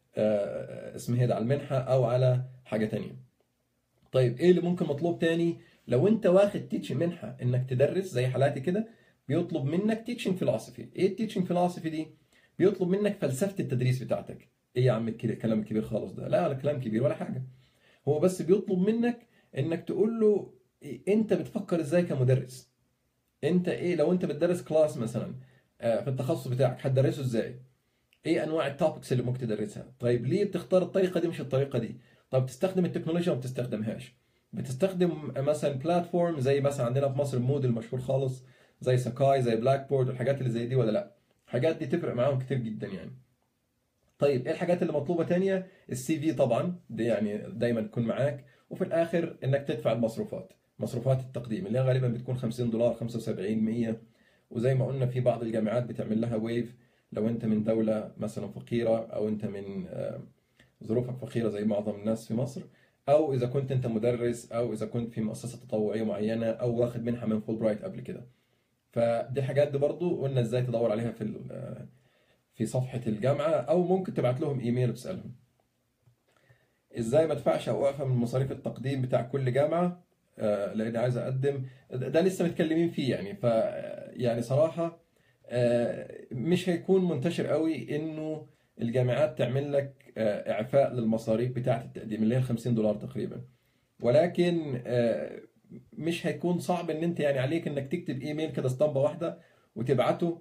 آه، اسمه ايه ده على المنحه او على حاجه تانية طيب ايه اللي ممكن مطلوب تاني لو انت واخد تيتش منحه انك تدرس زي حالاتي كده بيطلب منك تيتشنج فيلوسفي ايه التيتشنج فيلوسفي دي بيطلب منك فلسفه التدريس بتاعتك ايه يا عم الكل- الكلام الكبير خالص ده لا ولا كلام كبير ولا حاجه هو بس بيطلب منك انك تقول له إيه انت بتفكر ازاي كمدرس انت ايه لو انت بتدرس كلاس مثلا آه، في التخصص بتاعك هتدرسه ازاي ايه انواع التوبكس اللي ممكن تدرسها طيب ليه بتختار الطريقه دي مش الطريقه دي طب تستخدم التكنولوجيا وما بتستخدمهاش بتستخدم مثلا بلاتفورم زي مثلا عندنا في مصر مود المشهور خالص زي ساكاي زي بلاك بورد والحاجات اللي زي دي ولا لا الحاجات دي تفرق معاهم كتير جدا يعني طيب ايه الحاجات اللي مطلوبه تانية السي في طبعا دي يعني دايما تكون معاك وفي الاخر انك تدفع المصروفات مصروفات التقديم اللي هي غالبا بتكون 50 دولار 75 100 وزي ما قلنا في بعض الجامعات بتعمل لها ويف لو انت من دولة مثلا فقيرة او انت من آه، ظروفك فقيرة زي معظم الناس في مصر او اذا كنت انت مدرس او اذا كنت في مؤسسة تطوعية معينة او واخد منحة من فول برايت قبل كده فدي الحاجات دي برضو قلنا ازاي تدور عليها في ال- آه، في صفحة الجامعة او ممكن تبعت لهم ايميل وتسألهم ازاي ما ادفعش او اعفى من مصاريف التقديم بتاع كل جامعة آه، لاني عايز اقدم ده ده لسه متكلمين فيه يعني ف يعني صراحة آه، مش هيكون منتشر قوي انه الجامعات تعمل لك آه، اعفاء للمصاريف بتاعة التقديم اللي هي ال 50 دولار تقريبا ولكن آه، مش هيكون صعب ان انت يعني عليك انك تكتب ايميل كده اسطمبة واحدة وتبعته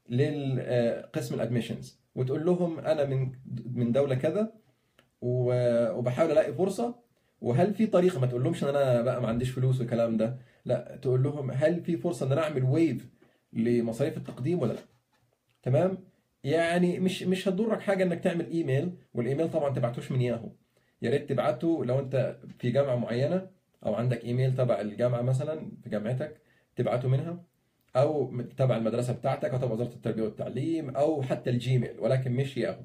للقسم الادميشنز وتقول لهم انا من من دولة كذا و- وبحاول الاقي فرصة وهل في طريقة ما تقول ان انا بقى ما عنديش فلوس والكلام ده لا تقول لهم هل في فرصة ان انا اعمل ويف لمصاريف التقديم ولا لا تمام يعني مش مش هتضرك حاجه انك تعمل ايميل والايميل طبعا تبعتوش من ياهو يا ريت تبعته لو انت في جامعه معينه او عندك ايميل تبع الجامعه مثلا في جامعتك تبعته منها او تبع المدرسه بتاعتك او تبع وزاره التربيه والتعليم او حتى الجيميل ولكن مش ياهو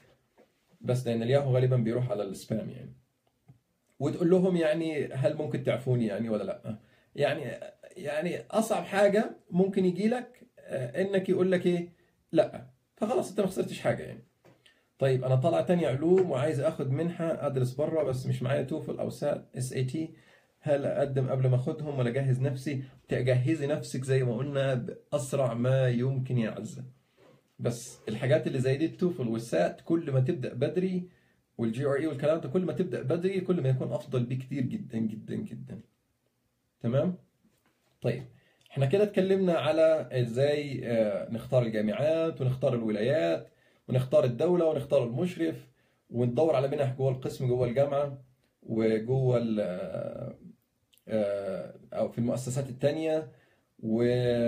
بس لان الياهو غالبا بيروح على السبام يعني وتقول لهم يعني هل ممكن تعفوني يعني ولا لا يعني يعني اصعب حاجه ممكن يجي لك آه، انك يقول لك ايه لا فخلاص انت ما خسرتش حاجه يعني طيب انا طالع تاني علوم وعايز اخد منحه ادرس بره بس مش معايا توفل او سات اس اي تي هل اقدم قبل ما اخدهم ولا اجهز نفسي تجهزي نفسك زي ما قلنا باسرع ما يمكن يا عزه بس الحاجات اللي زي دي التوفل والسات كل ما تبدا بدري والجي ار اي والكلام ده كل ما تبدا بدري كل ما يكون افضل بكتير جدا جدا جدا تمام طيب احنا كده اتكلمنا على ازاي آه، نختار الجامعات ونختار الولايات ونختار الدولة ونختار المشرف وندور على منح جوه القسم جوه الجامعة وجوه ال- آه، آه، او في المؤسسات التانية و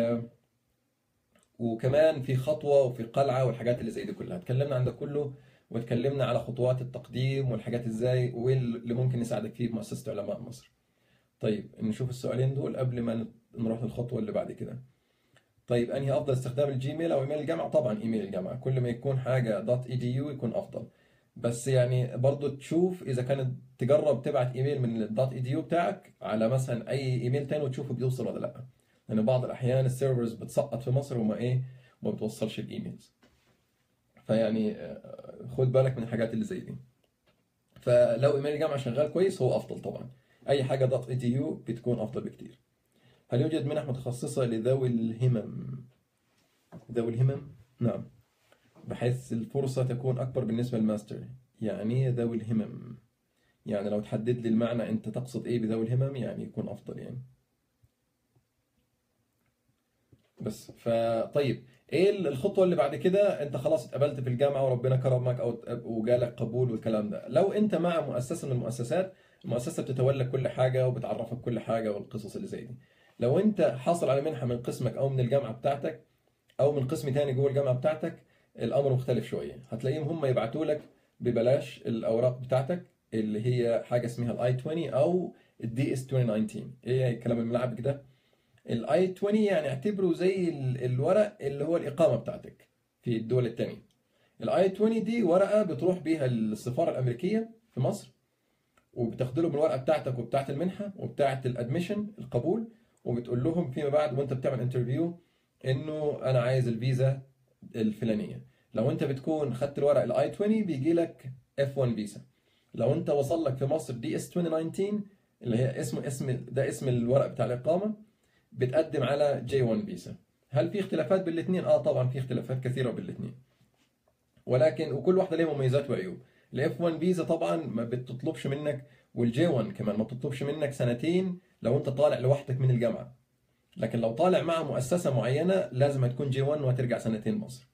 وكمان في خطوة وفي قلعة والحاجات اللي زي دي كلها اتكلمنا عن ده كله واتكلمنا على خطوات التقديم والحاجات ازاي وايه اللي ممكن يساعدك فيه في مؤسسة علماء مصر طيب نشوف السؤالين دول قبل ما نروح للخطوة اللي بعد كده طيب انهي افضل استخدام الجيميل او ايميل الجامعة طبعا ايميل الجامعة كل ما يكون حاجة دوت اي دي يو يكون افضل بس يعني برضو تشوف اذا كانت تجرب تبعت ايميل من الدوت اي دي يو بتاعك على مثلا اي ايميل تاني وتشوفه بيوصل ولا لا لان بعض الاحيان السيرفرز بتسقط في مصر وما ايه وما بتوصلش الايميلز فيعني آه، خد بالك من الحاجات اللي زي دي فلو ايميل الجامعه شغال كويس هو افضل طبعا اي حاجه دوت اي تي يو بتكون افضل بكتير هل يوجد منح متخصصه لذوي الهمم ذوي الهمم نعم بحيث الفرصه تكون اكبر بالنسبه للماستر يعني إيه ذوي الهمم يعني لو تحدد لي المعنى انت تقصد ايه بذوي الهمم يعني يكون افضل يعني بس فطيب ايه الخطوه اللي بعد كده انت خلاص اتقبلت في الجامعه وربنا كرمك او وجالك قبول والكلام ده لو انت مع مؤسسه من المؤسسات المؤسسه بتتولى كل حاجه وبتعرفك كل حاجه والقصص اللي زي دي لو انت حاصل على منحه من قسمك او من الجامعه بتاعتك او من قسم تاني جوه الجامعه بتاعتك الامر مختلف شويه هتلاقيهم هم يبعتوا لك ببلاش الاوراق بتاعتك اللي هي حاجه اسمها الاي 20 او الدي اس 2019 ايه الكلام الملعب ده الاي 20 يعني اعتبره زي ال- الورق اللي هو الاقامه بتاعتك في الدول التانية الاي 20 دي ورقه بتروح بيها السفاره الامريكيه في مصر وبتاخد لهم الورقه بتاعتك وبتاعت المنحه وبتاعت الادميشن القبول وبتقول لهم فيما بعد وانت بتعمل انترفيو انه انا عايز الفيزا الفلانيه لو انت بتكون خدت الورق الاي 20 بيجي لك اف 1 فيزا لو انت وصل لك في مصر دي اس 2019 اللي هي اسم اسم ده اسم الورق بتاع الاقامه بتقدم على جي 1 فيزا هل في اختلافات بين الاثنين اه طبعا في اختلافات كثيره بين الاثنين ولكن وكل واحده لها مميزات وعيوب الاف 1 فيزا طبعا ما بتطلبش منك والجي 1 كمان ما بتطلبش منك سنتين لو انت طالع لوحدك من الجامعه لكن لو طالع مع مؤسسه معينه لازم تكون جي 1 وهترجع سنتين مصر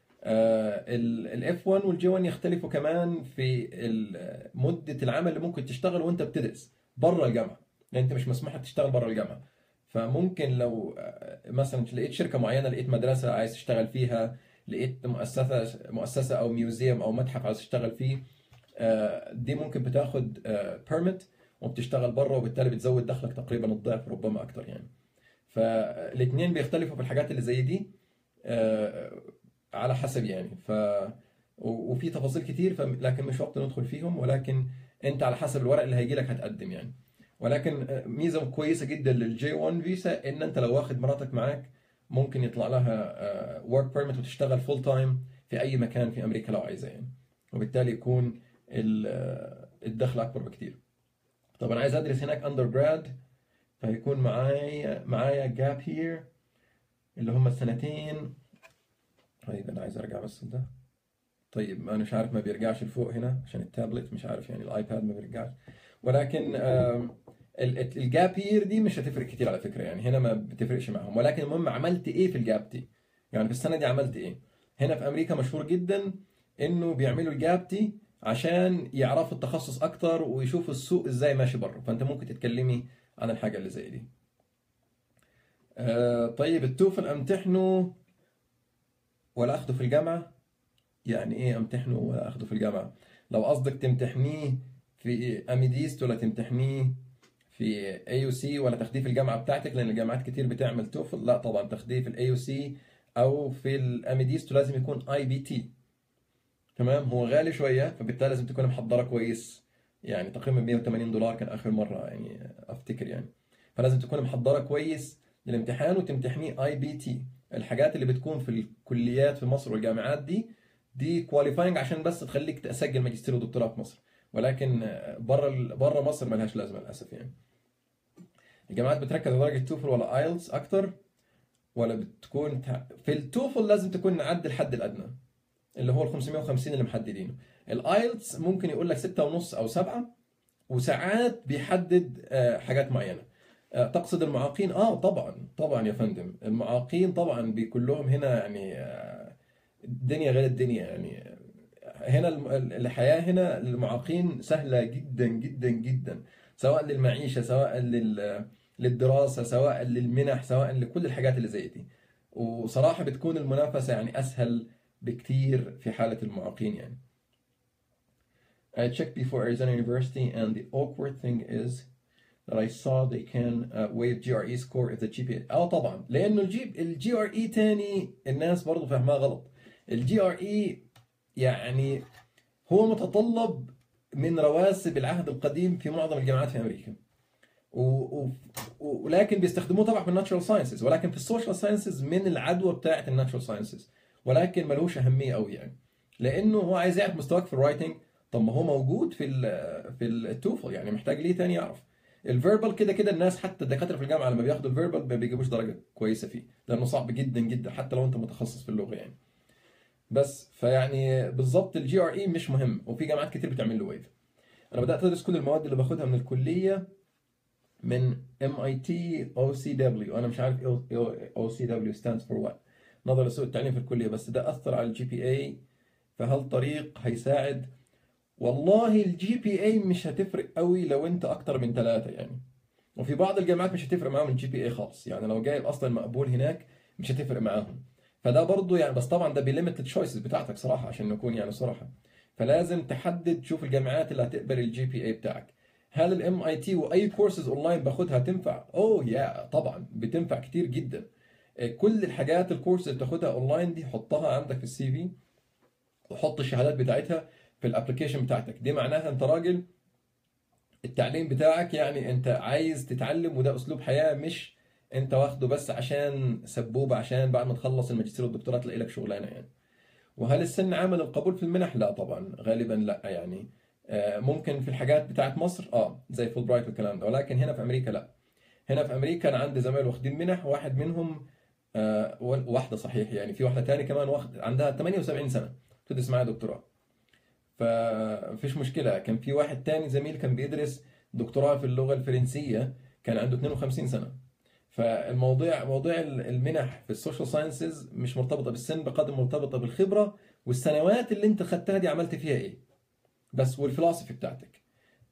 الاف 1 والجي 1 يختلفوا كمان في ال- مده العمل اللي ممكن تشتغل وانت بتدرس بره الجامعه يعني انت مش مسموح لك تشتغل بره الجامعه فممكن لو آه، مثلا لقيت شركه معينه لقيت مدرسه عايز تشتغل فيها لقيت مؤسسه مؤسسه او ميوزيوم او متحف عايز تشتغل فيه آه، دي ممكن بتاخد بيرميت وبتشتغل بره وبالتالي بتزود دخلك تقريبا الضعف ربما اكتر يعني فالاثنين بيختلفوا في الحاجات اللي زي دي آه، على حسب يعني ف و- وفي تفاصيل كتير ف... لكن مش وقت ندخل فيهم ولكن انت على حسب الورق اللي هيجي لك هتقدم يعني ولكن آه، ميزه كويسه جدا للجي 1 فيزا ان انت لو واخد مراتك معاك ممكن يطلع لها ورك بيرميت وتشتغل فول تايم في اي مكان في امريكا لو عايزه يعني وبالتالي يكون ال- آه، الدخل اكبر بكتير طب انا عايز ادرس هناك اندر جراد فهيكون معايا معايا جاب هير اللي هم السنتين طيب انا عايز ارجع بس ده طيب انا مش عارف ما بيرجعش لفوق هنا عشان التابلت مش عارف يعني الايباد ما بيرجعش ولكن آم، ال- ال- الجاب يير دي مش هتفرق كتير على فكره يعني هنا ما بتفرقش معاهم ولكن المهم عملت ايه في الجاب دي يعني في السنه دي عملت ايه هنا في امريكا مشهور جدا انه بيعملوا الجاب دي عشان يعرفوا التخصص اكتر ويشوفوا السوق ازاي ماشي بره فانت ممكن تتكلمي عن الحاجه اللي زي دي آه، طيب التوفل امتحنه ولا اخده في الجامعه يعني ايه امتحنه ولا اخده في الجامعه لو قصدك تمتحنيه في اميديست ولا تمتحنيه في اي يو سي ولا تاخديه في الجامعه بتاعتك لان الجامعات كتير بتعمل توفل لا طبعا تاخديه في الاي يو سي او في الاميديست لازم يكون اي بي تي تمام هو غالي شويه فبالتالي لازم تكون محضره كويس يعني تقريبا 180 دولار كان اخر مره يعني افتكر يعني فلازم تكون محضره كويس للامتحان وتمتحنيه اي بي تي الحاجات اللي بتكون في الكليات في مصر والجامعات دي دي كواليفاينج عشان بس تخليك تسجل ماجستير ودكتوراه في مصر ولكن بره بره مصر ملهاش لازمه للاسف يعني الجامعات بتركز على درجه توفل ولا ايلتس اكتر ولا بتكون تع- في التوفل لازم تكون نعدي الحد الادنى اللي هو ال 550 اللي محددينه الايلتس ممكن يقول لك 6 ونص او 7 وساعات بيحدد آه، حاجات معينه آه، تقصد المعاقين اه طبعا طبعا يا فندم المعاقين طبعا بيكون لهم هنا يعني آه، الدنيا غير الدنيا يعني هنا الم- الحياة هنا للمعاقين سهلة جدا جدا جدا سواء للمعيشة سواء لل للدراسة سواء للمنح سواء لكل الحاجات اللي زي دي وصراحة بتكون المنافسة يعني أسهل بكتير في حالة المعاقين يعني I checked before Arizona University and the awkward thing is that I saw they can uh, waive GRE score if the GPA اه طبعا لانه الجي الجي ار اي تاني الناس برضه فاهمها غلط الجي ار اي يعني هو متطلب من رواسب العهد القديم في معظم الجامعات في امريكا و... و... ولكن بيستخدموه طبعا في الناتشورال ساينسز ولكن في السوشيال ساينسز من العدوى بتاعه الناتشورال ساينسز ولكن ملوش اهميه قوي يعني لانه هو عايز يعرف مستواك في الرايتنج طب ما هو موجود في ال في التوفل يعني محتاج ليه تاني يعرف الفيربال كده كده الناس حتى الدكاتره في الجامعه لما بياخدوا الفيربال ما بيجيبوش درجه كويسه فيه لانه صعب جدا جدا حتى لو انت متخصص في اللغه يعني بس فيعني بالظبط الجي ار اي مش مهم وفي جامعات كتير بتعمل له ويف انا بدات ادرس كل المواد اللي باخدها من الكليه من ام اي تي او سي دبليو انا مش عارف او سي دبليو stands for what نظرا لسوء التعليم في الكليه بس ده اثر على الجي بي اي فهل طريق هيساعد والله الجي بي اي مش هتفرق قوي لو انت اكتر من ثلاثة يعني وفي بعض الجامعات مش هتفرق معاهم الجي بي اي خالص يعني لو جايب اصلا مقبول هناك مش هتفرق معاهم فده برضو يعني بس طبعا ده بيليمت التشويسز بتاعتك صراحه عشان نكون يعني صراحه فلازم تحدد تشوف الجامعات اللي هتقبل الجي بي اي بتاعك هل الام اي تي واي كورسز اونلاين باخدها تنفع اوه يا طبعا بتنفع كتير جدا كل الحاجات الكورس اللي بتاخدها اونلاين دي حطها عندك في السي في وحط الشهادات بتاعتها في الابلكيشن بتاعتك دي معناها انت راجل التعليم بتاعك يعني انت عايز تتعلم وده اسلوب حياة مش انت واخده بس عشان سبوبة عشان بعد ما تخلص الماجستير والدكتوراه تلاقي لك شغلانة يعني وهل السن عامل القبول في المنح لا طبعا غالبا لا يعني آه، ممكن في الحاجات بتاعت مصر اه زي فول برايت والكلام ده ولكن هنا في امريكا لا هنا في امريكا انا عندي زمايل واخدين منح واحد منهم آه، واحده صحيح يعني في واحده تاني كمان واخد عندها 78 سنه بتدرس معايا دكتوراه فمفيش مشكله كان في واحد تاني زميل كان بيدرس دكتوراه في اللغه الفرنسيه كان عنده 52 سنه فالموضوع موضوع المنح في السوشيال ساينسز مش مرتبطه بالسن بقدر مرتبطه بالخبره والسنوات اللي انت خدتها دي عملت فيها ايه بس والفلسفه بتاعتك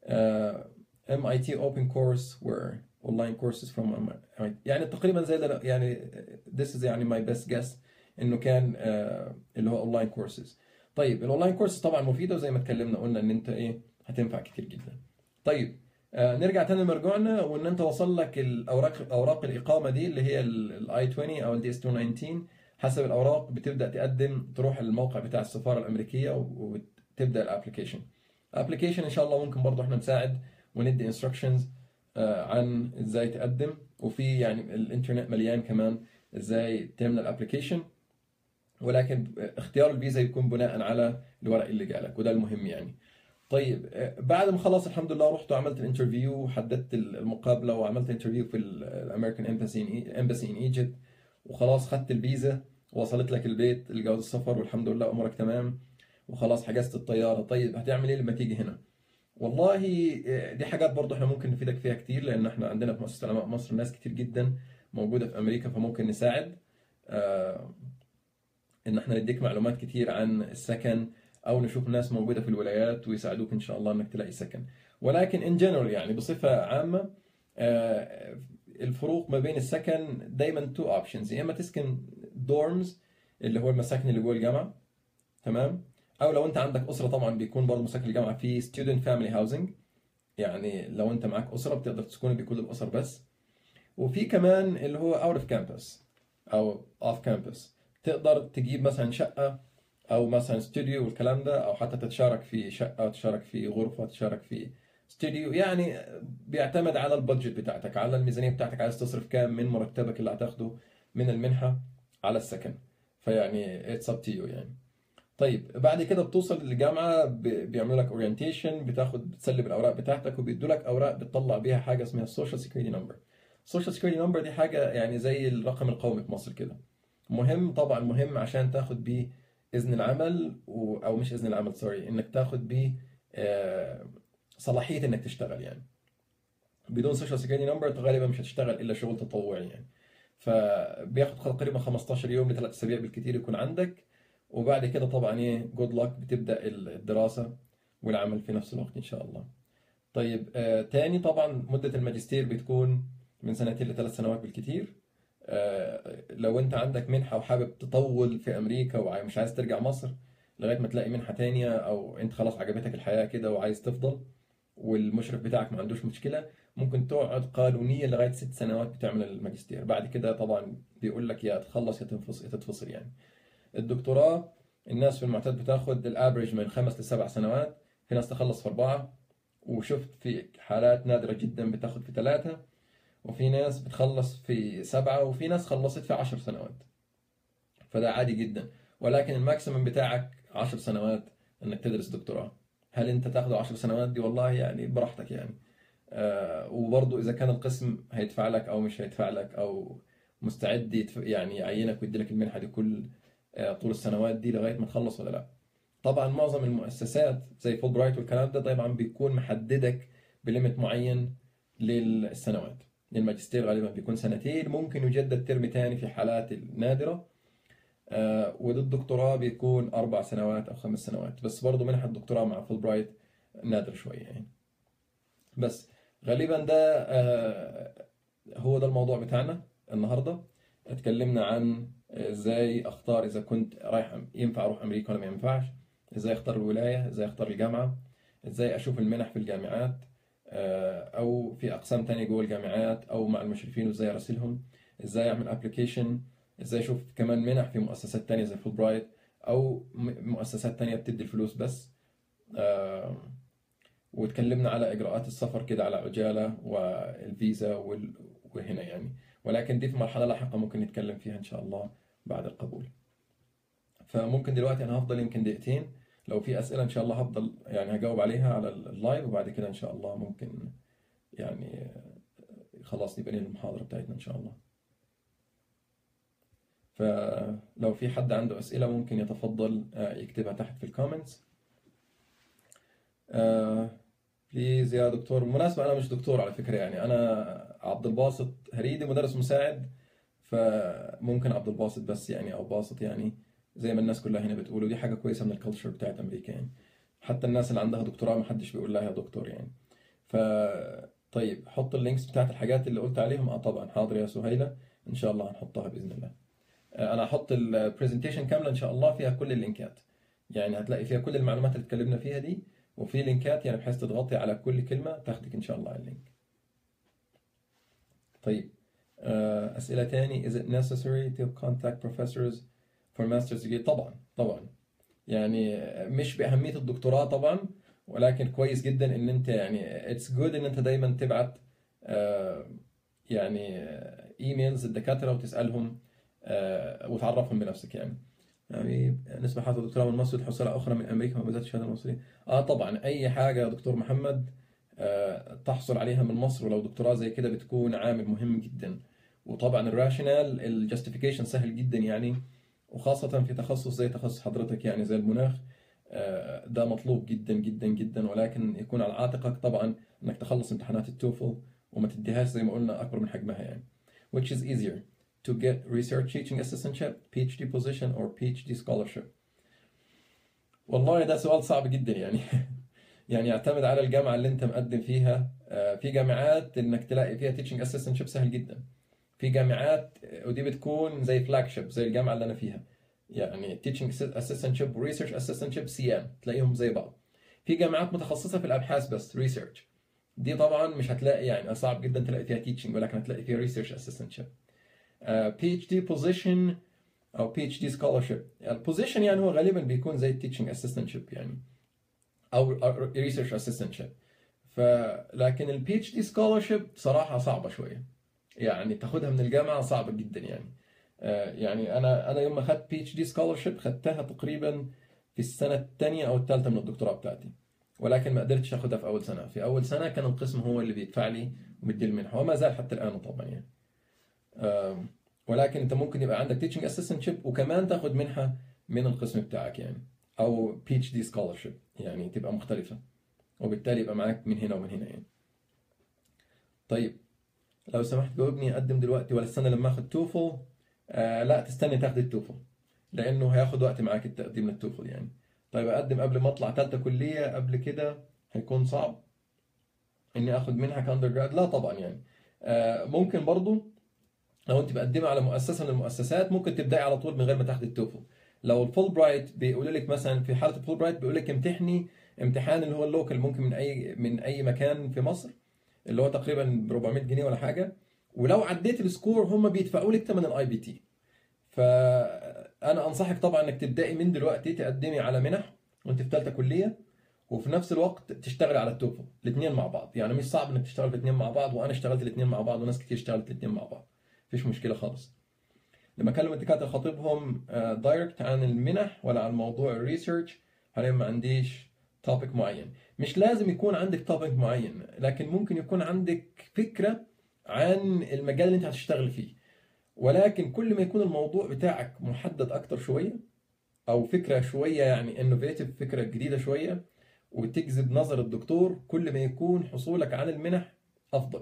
ام اي تي اوبن كورس were online courses from MIT. يعني تقريبا زي ده يعني this is يعني my best guess انه كان آه، اللي هو اونلاين كورسز طيب الاونلاين كورسز طبعا مفيده وزي ما اتكلمنا قلنا ان انت ايه هتنفع كتير جدا طيب آه، نرجع تاني لمرجوعنا وان انت وصل لك الاوراق اوراق الاقامه دي اللي هي الاي 20 او الدي اس 219 حسب الاوراق بتبدا تقدم تروح الموقع بتاع السفاره الامريكيه وتبدا الابلكيشن الابلكيشن ان شاء الله ممكن برضه احنا نساعد وندي انستراكشنز عن ازاي تقدم وفي يعني الانترنت مليان كمان ازاي تعمل الابلكيشن ولكن اختيار الفيزا يكون بناء على الورق اللي جالك وده المهم يعني طيب آه، بعد ما خلص الحمد لله رحت وعملت الانترفيو وحددت المقابله وعملت انترفيو في الامريكان امباسي امباسي ان ايجيبت وخلاص خدت الفيزا وصلت لك البيت الجواز السفر والحمد لله امورك تمام وخلاص حجزت الطياره طيب هتعمل ايه لما تيجي هنا والله آه، دي حاجات برضه احنا ممكن نفيدك فيها كتير لان احنا عندنا في مؤسسه علماء مصر ناس كتير جدا موجوده في امريكا فممكن نساعد آه، ان احنا نديك معلومات كتير عن السكن او نشوف ناس موجوده في الولايات ويساعدوك ان شاء الله انك تلاقي سكن ولكن ان جنرال يعني بصفه عامه آه، الفروق ما بين السكن دايما تو اوبشنز يا اما تسكن دورمز اللي هو المساكن اللي جوه الجامعه تمام او لو انت عندك اسره طبعا بيكون برضه مساكن الجامعه في ستودنت فاميلي هاوسنج يعني لو انت معاك اسره بتقدر تسكن بكل الاسر بس وفي كمان اللي هو اوت اوف كامبس او اوف كامبس تقدر تجيب مثلا شقه او مثلا استوديو والكلام ده او حتى تتشارك في شقه تتشارك في غرفه تتشارك في استوديو يعني بيعتمد على البادجت بتاعتك على الميزانيه بتاعتك عايز تصرف كام من مرتبك اللي هتاخده من المنحه على السكن فيعني اتس اب تو يو يعني طيب بعد كده بتوصل للجامعه ب- بيعملوا لك اورينتيشن بتاخد بتسلم الاوراق بتاعتك وبيدوا لك اوراق بتطلع بيها حاجه اسمها السوشيال سيكيورتي نمبر السوشيال سكيورتي نمبر دي حاجه يعني زي الرقم القومي في مصر كده مهم طبعا مهم عشان تاخد بيه اذن العمل و... او مش اذن العمل سوري انك تاخد بيه آه، صلاحيه انك تشتغل يعني بدون سوشيال سكيورتي نمبر غالبا مش هتشتغل الا شغل تطوعي يعني فبياخد تقريبا 15 يوم لثلاث اسابيع بالكثير يكون عندك وبعد كده طبعا ايه جود لك بتبدا الدراسه والعمل في نفس الوقت ان شاء الله طيب آه تاني طبعا مده الماجستير بتكون من سنتين لثلاث سنوات بالكثير آه لو انت عندك منحه وحابب تطول في امريكا ومش عايز ترجع مصر لغايه ما تلاقي منحه تانية او انت خلاص عجبتك الحياه كده وعايز تفضل والمشرف بتاعك ما عندوش مشكله ممكن تقعد قانونيا لغايه ست سنوات بتعمل الماجستير بعد كده طبعا بيقول لك يا تخلص يا تنفصل يا تتفصل يعني الدكتوراه الناس في المعتاد بتاخد الافريج من خمس لسبع سنوات في ناس تخلص في اربعه وشفت في حالات نادره جدا بتاخد في ثلاثه وفي ناس بتخلص في سبعه وفي ناس خلصت في عشر سنوات فده عادي جدا ولكن الماكسيمم بتاعك عشر سنوات انك تدرس دكتوراه هل انت تاخده عشر سنوات دي والله يعني براحتك يعني آه وبرضه اذا كان القسم هيدفع لك او مش هيدفع لك او مستعد يتف... يعني يعينك ويدي لك المنحه دي كل آه طول السنوات دي لغايه ما تخلص ولا لا طبعا معظم المؤسسات زي فول برايت والكلام ده طبعا بيكون محددك بليمت معين للسنوات الماجستير غالبا بيكون سنتين ممكن يجدد ترم تاني في حالات النادره آه وللدكتوراه بيكون اربع سنوات او خمس سنوات بس برضه منحه الدكتوراه مع فول برايت نادر شويه يعني بس غالبا ده آه هو ده الموضوع بتاعنا النهارده اتكلمنا عن ازاي اختار اذا كنت رايح ينفع اروح امريكا ولا ما ينفعش ازاي اختار الولايه ازاي اختار الجامعه ازاي اشوف المنح في الجامعات او في اقسام تانية جوه الجامعات او مع المشرفين وازاي اراسلهم ازاي اعمل ابلكيشن ازاي اشوف كمان منح في مؤسسات تانية زي فول برايت او مؤسسات تانية بتدي الفلوس بس واتكلمنا على اجراءات السفر كده على عجاله والفيزا وهنا يعني ولكن دي في مرحله لاحقه ممكن نتكلم فيها ان شاء الله بعد القبول فممكن دلوقتي انا هفضل يمكن دقيقتين لو في اسئله ان شاء الله هفضل يعني هجاوب عليها على اللايف وبعد كده ان شاء الله ممكن يعني خلاص نبقى المحاضره بتاعتنا ان شاء الله فلو في حد عنده اسئله ممكن يتفضل يكتبها تحت في الكومنتس بليز يا دكتور بالمناسبة أنا مش دكتور على فكرة يعني أنا عبد الباسط هريدي مدرس مساعد فممكن عبد الباسط بس يعني أو باسط يعني زي ما الناس كلها هنا بتقول ودي حاجة كويسة من الكالتشر بتاعت أمريكا يعني حتى الناس اللي عندها دكتوراه محدش بيقول لها يا دكتور يعني ف طيب حط اللينكس بتاعت الحاجات اللي قلت عليهم اه طبعا حاضر يا سهيلة ان شاء الله هنحطها باذن الله انا هحط البرزنتيشن كامله ان شاء الله فيها كل اللينكات يعني هتلاقي فيها كل المعلومات اللي اتكلمنا فيها دي وفي لينكات يعني بحيث تضغطي على كل كلمة تاخدك إن شاء الله على اللينك طيب أسئلة تاني is it necessary to contact professors for master's degree طبعا طبعا يعني مش بأهمية الدكتوراه طبعا ولكن كويس جدا ان انت يعني اتس جود ان انت دايما تبعت يعني ايميلز الدكاتره وتسالهم وتعرفهم بنفسك يعني يعني نسبة حاصل دكتوراه من مصر الحصول أخرى من أمريكا وما الشهادة المصرية آه طبعا أي حاجة يا دكتور محمد آه تحصل عليها من مصر ولو دكتوراه زي كده بتكون عامل مهم جدا وطبعا الراشنال الجاستيفيكيشن سهل جدا يعني وخاصة في تخصص زي تخصص حضرتك يعني زي المناخ آه ده مطلوب جدا جدا جدا ولكن يكون على عاتقك طبعا انك تخلص امتحانات التوفل وما تديهاش زي ما قلنا اكبر من حجمها يعني which is easier to get research teaching assistantship, PhD position or PhD scholarship? والله ده سؤال صعب جدا يعني يعني يعتمد على الجامعة اللي انت مقدم فيها في جامعات انك تلاقي فيها teaching assistantship سهل جدا في جامعات ودي بتكون زي فلاج شيب زي الجامعة اللي انا فيها يعني teaching assistantship و research assistantship CM تلاقيهم زي بعض في جامعات متخصصة في الابحاث بس research دي طبعا مش هتلاقي يعني صعب جدا تلاقي فيها teaching ولكن هتلاقي فيها research assistantship بي اتش دي بوزيشن او بي اتش دي سكولرشيب البوزيشن يعني هو غالبا بيكون زي التيتشنج اسيستنتشيب يعني او ريسيرش اسيستنتشيب فلكن البي اتش دي سكولرشيب صراحه صعبه شويه يعني تاخدها من الجامعه صعبه جدا يعني يعني انا انا يوم ما اخذت بي اتش دي سكولرشيب خدتها تقريبا في السنه الثانيه او الثالثه من الدكتوراه بتاعتي ولكن ما قدرتش اخدها في اول سنه في اول سنه كان القسم هو اللي بيدفع لي ومدي المنحه وما زال حتى الان طبعا يعني آم، ولكن انت ممكن يبقى عندك teaching assistantship وكمان تاخد منحه من القسم بتاعك يعني او بي اتش دي scholarship يعني تبقى مختلفه وبالتالي يبقى معاك من هنا ومن هنا يعني طيب لو سمحت جاوبني اقدم دلوقتي ولا استنى لما اخد توفل آه لا تستني تاخد التوفل لانه هياخد وقت معاك التقديم للتوفل يعني طيب اقدم قبل ما اطلع ثالثه كليه قبل كده هيكون صعب اني اخد منها كاندر جراد لا طبعا يعني آه ممكن برضو لو انت مقدمه على مؤسسه من المؤسسات ممكن تبداي على طول من غير ما تاخدي التوفل لو الفول برايت بيقول لك مثلا في حاله الفول برايت بيقول لك امتحني امتحان اللي هو اللوكال ممكن من اي من اي مكان في مصر اللي هو تقريبا ب 400 جنيه ولا حاجه ولو عديت السكور هم بيدفعوا لك ثمن الاي بي تي فانا انصحك طبعا انك تبداي من دلوقتي تقدمي على منح وانت في ثالثه كليه وفي نفس الوقت تشتغلي على التوفل الاثنين مع بعض يعني مش صعب انك تشتغل الاثنين مع بعض وانا اشتغلت الاثنين مع بعض وناس كتير اشتغلت الاثنين مع بعض مفيش مشكله خالص لما اكلم الدكاتره خاطبهم دايركت عن المنح ولا عن موضوع الريسيرش هلاقي ما عنديش توبيك معين مش لازم يكون عندك توبيك معين لكن ممكن يكون عندك فكره عن المجال اللي انت هتشتغل فيه ولكن كل ما يكون الموضوع بتاعك محدد اكتر شويه او فكره شويه يعني انوفيتيف فكره جديده شويه وتجذب نظر الدكتور كل ما يكون حصولك على المنح افضل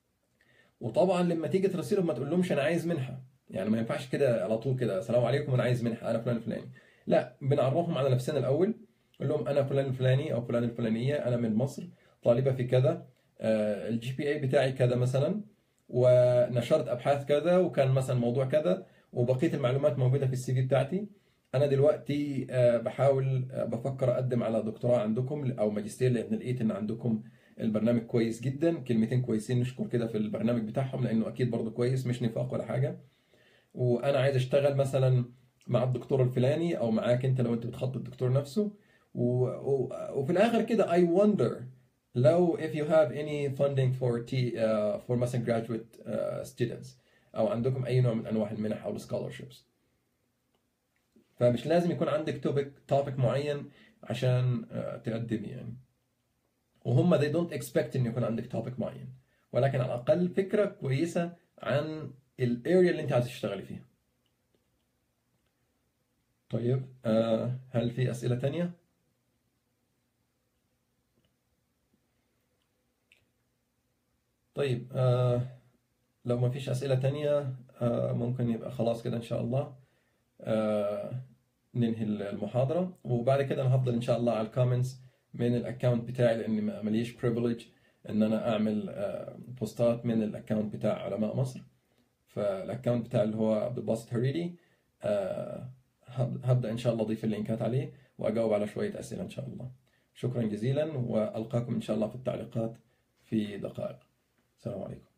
وطبعا لما تيجي ترسلهم ما تقول لهمش انا عايز منحه يعني ما ينفعش كده على طول كده السلام عليكم انا عايز منحه انا فلان الفلاني لا بنعرفهم على نفسنا الاول نقول لهم انا فلان الفلاني او فلان الفلانيه انا من مصر طالبه في كذا الجي بي اي بتاعي كذا مثلا ونشرت ابحاث كذا وكان مثلا موضوع كذا وبقيه المعلومات موجوده في السي في بتاعتي انا دلوقتي آه، بحاول آه، بفكر اقدم على دكتوراه عندكم او ماجستير لان لقيت ان عندكم البرنامج كويس جدا كلمتين كويسين نشكر كده في البرنامج بتاعهم لانه اكيد برضه كويس مش نفاق ولا حاجه وانا عايز اشتغل مثلا مع الدكتور الفلاني او معاك انت لو انت بتخطط الدكتور نفسه و... و... وفي الاخر كده I wonder لو if you have any funding for T uh, for مثلا graduate uh, students او عندكم اي نوع من انواع المنح او السكولرشيبس فمش لازم يكون عندك توبيك توبيك معين عشان uh, تقدمي يعني وهم they don't expect ان يكون عندك توبيك معين ولكن على الاقل فكره كويسه عن الاريا اللي انت عايز تشتغلي فيها طيب آه هل في اسئله تانية طيب آه لو ما فيش اسئله تانية آه ممكن يبقى خلاص كده ان شاء الله آه ننهي المحاضره وبعد كده انا هفضل ان شاء الله على الكومنتس من الاكونت بتاعي لاني ما- ماليش بريفليج ان انا اعمل آه بوستات من الاكونت بتاع علماء مصر فالاكونت بتاعي اللي هو عبد الباسط هريدي آه هب- هبدا ان شاء الله اضيف اللينكات عليه واجاوب على شويه اسئله ان شاء الله شكرا جزيلا والقاكم ان شاء الله في التعليقات في دقائق السلام عليكم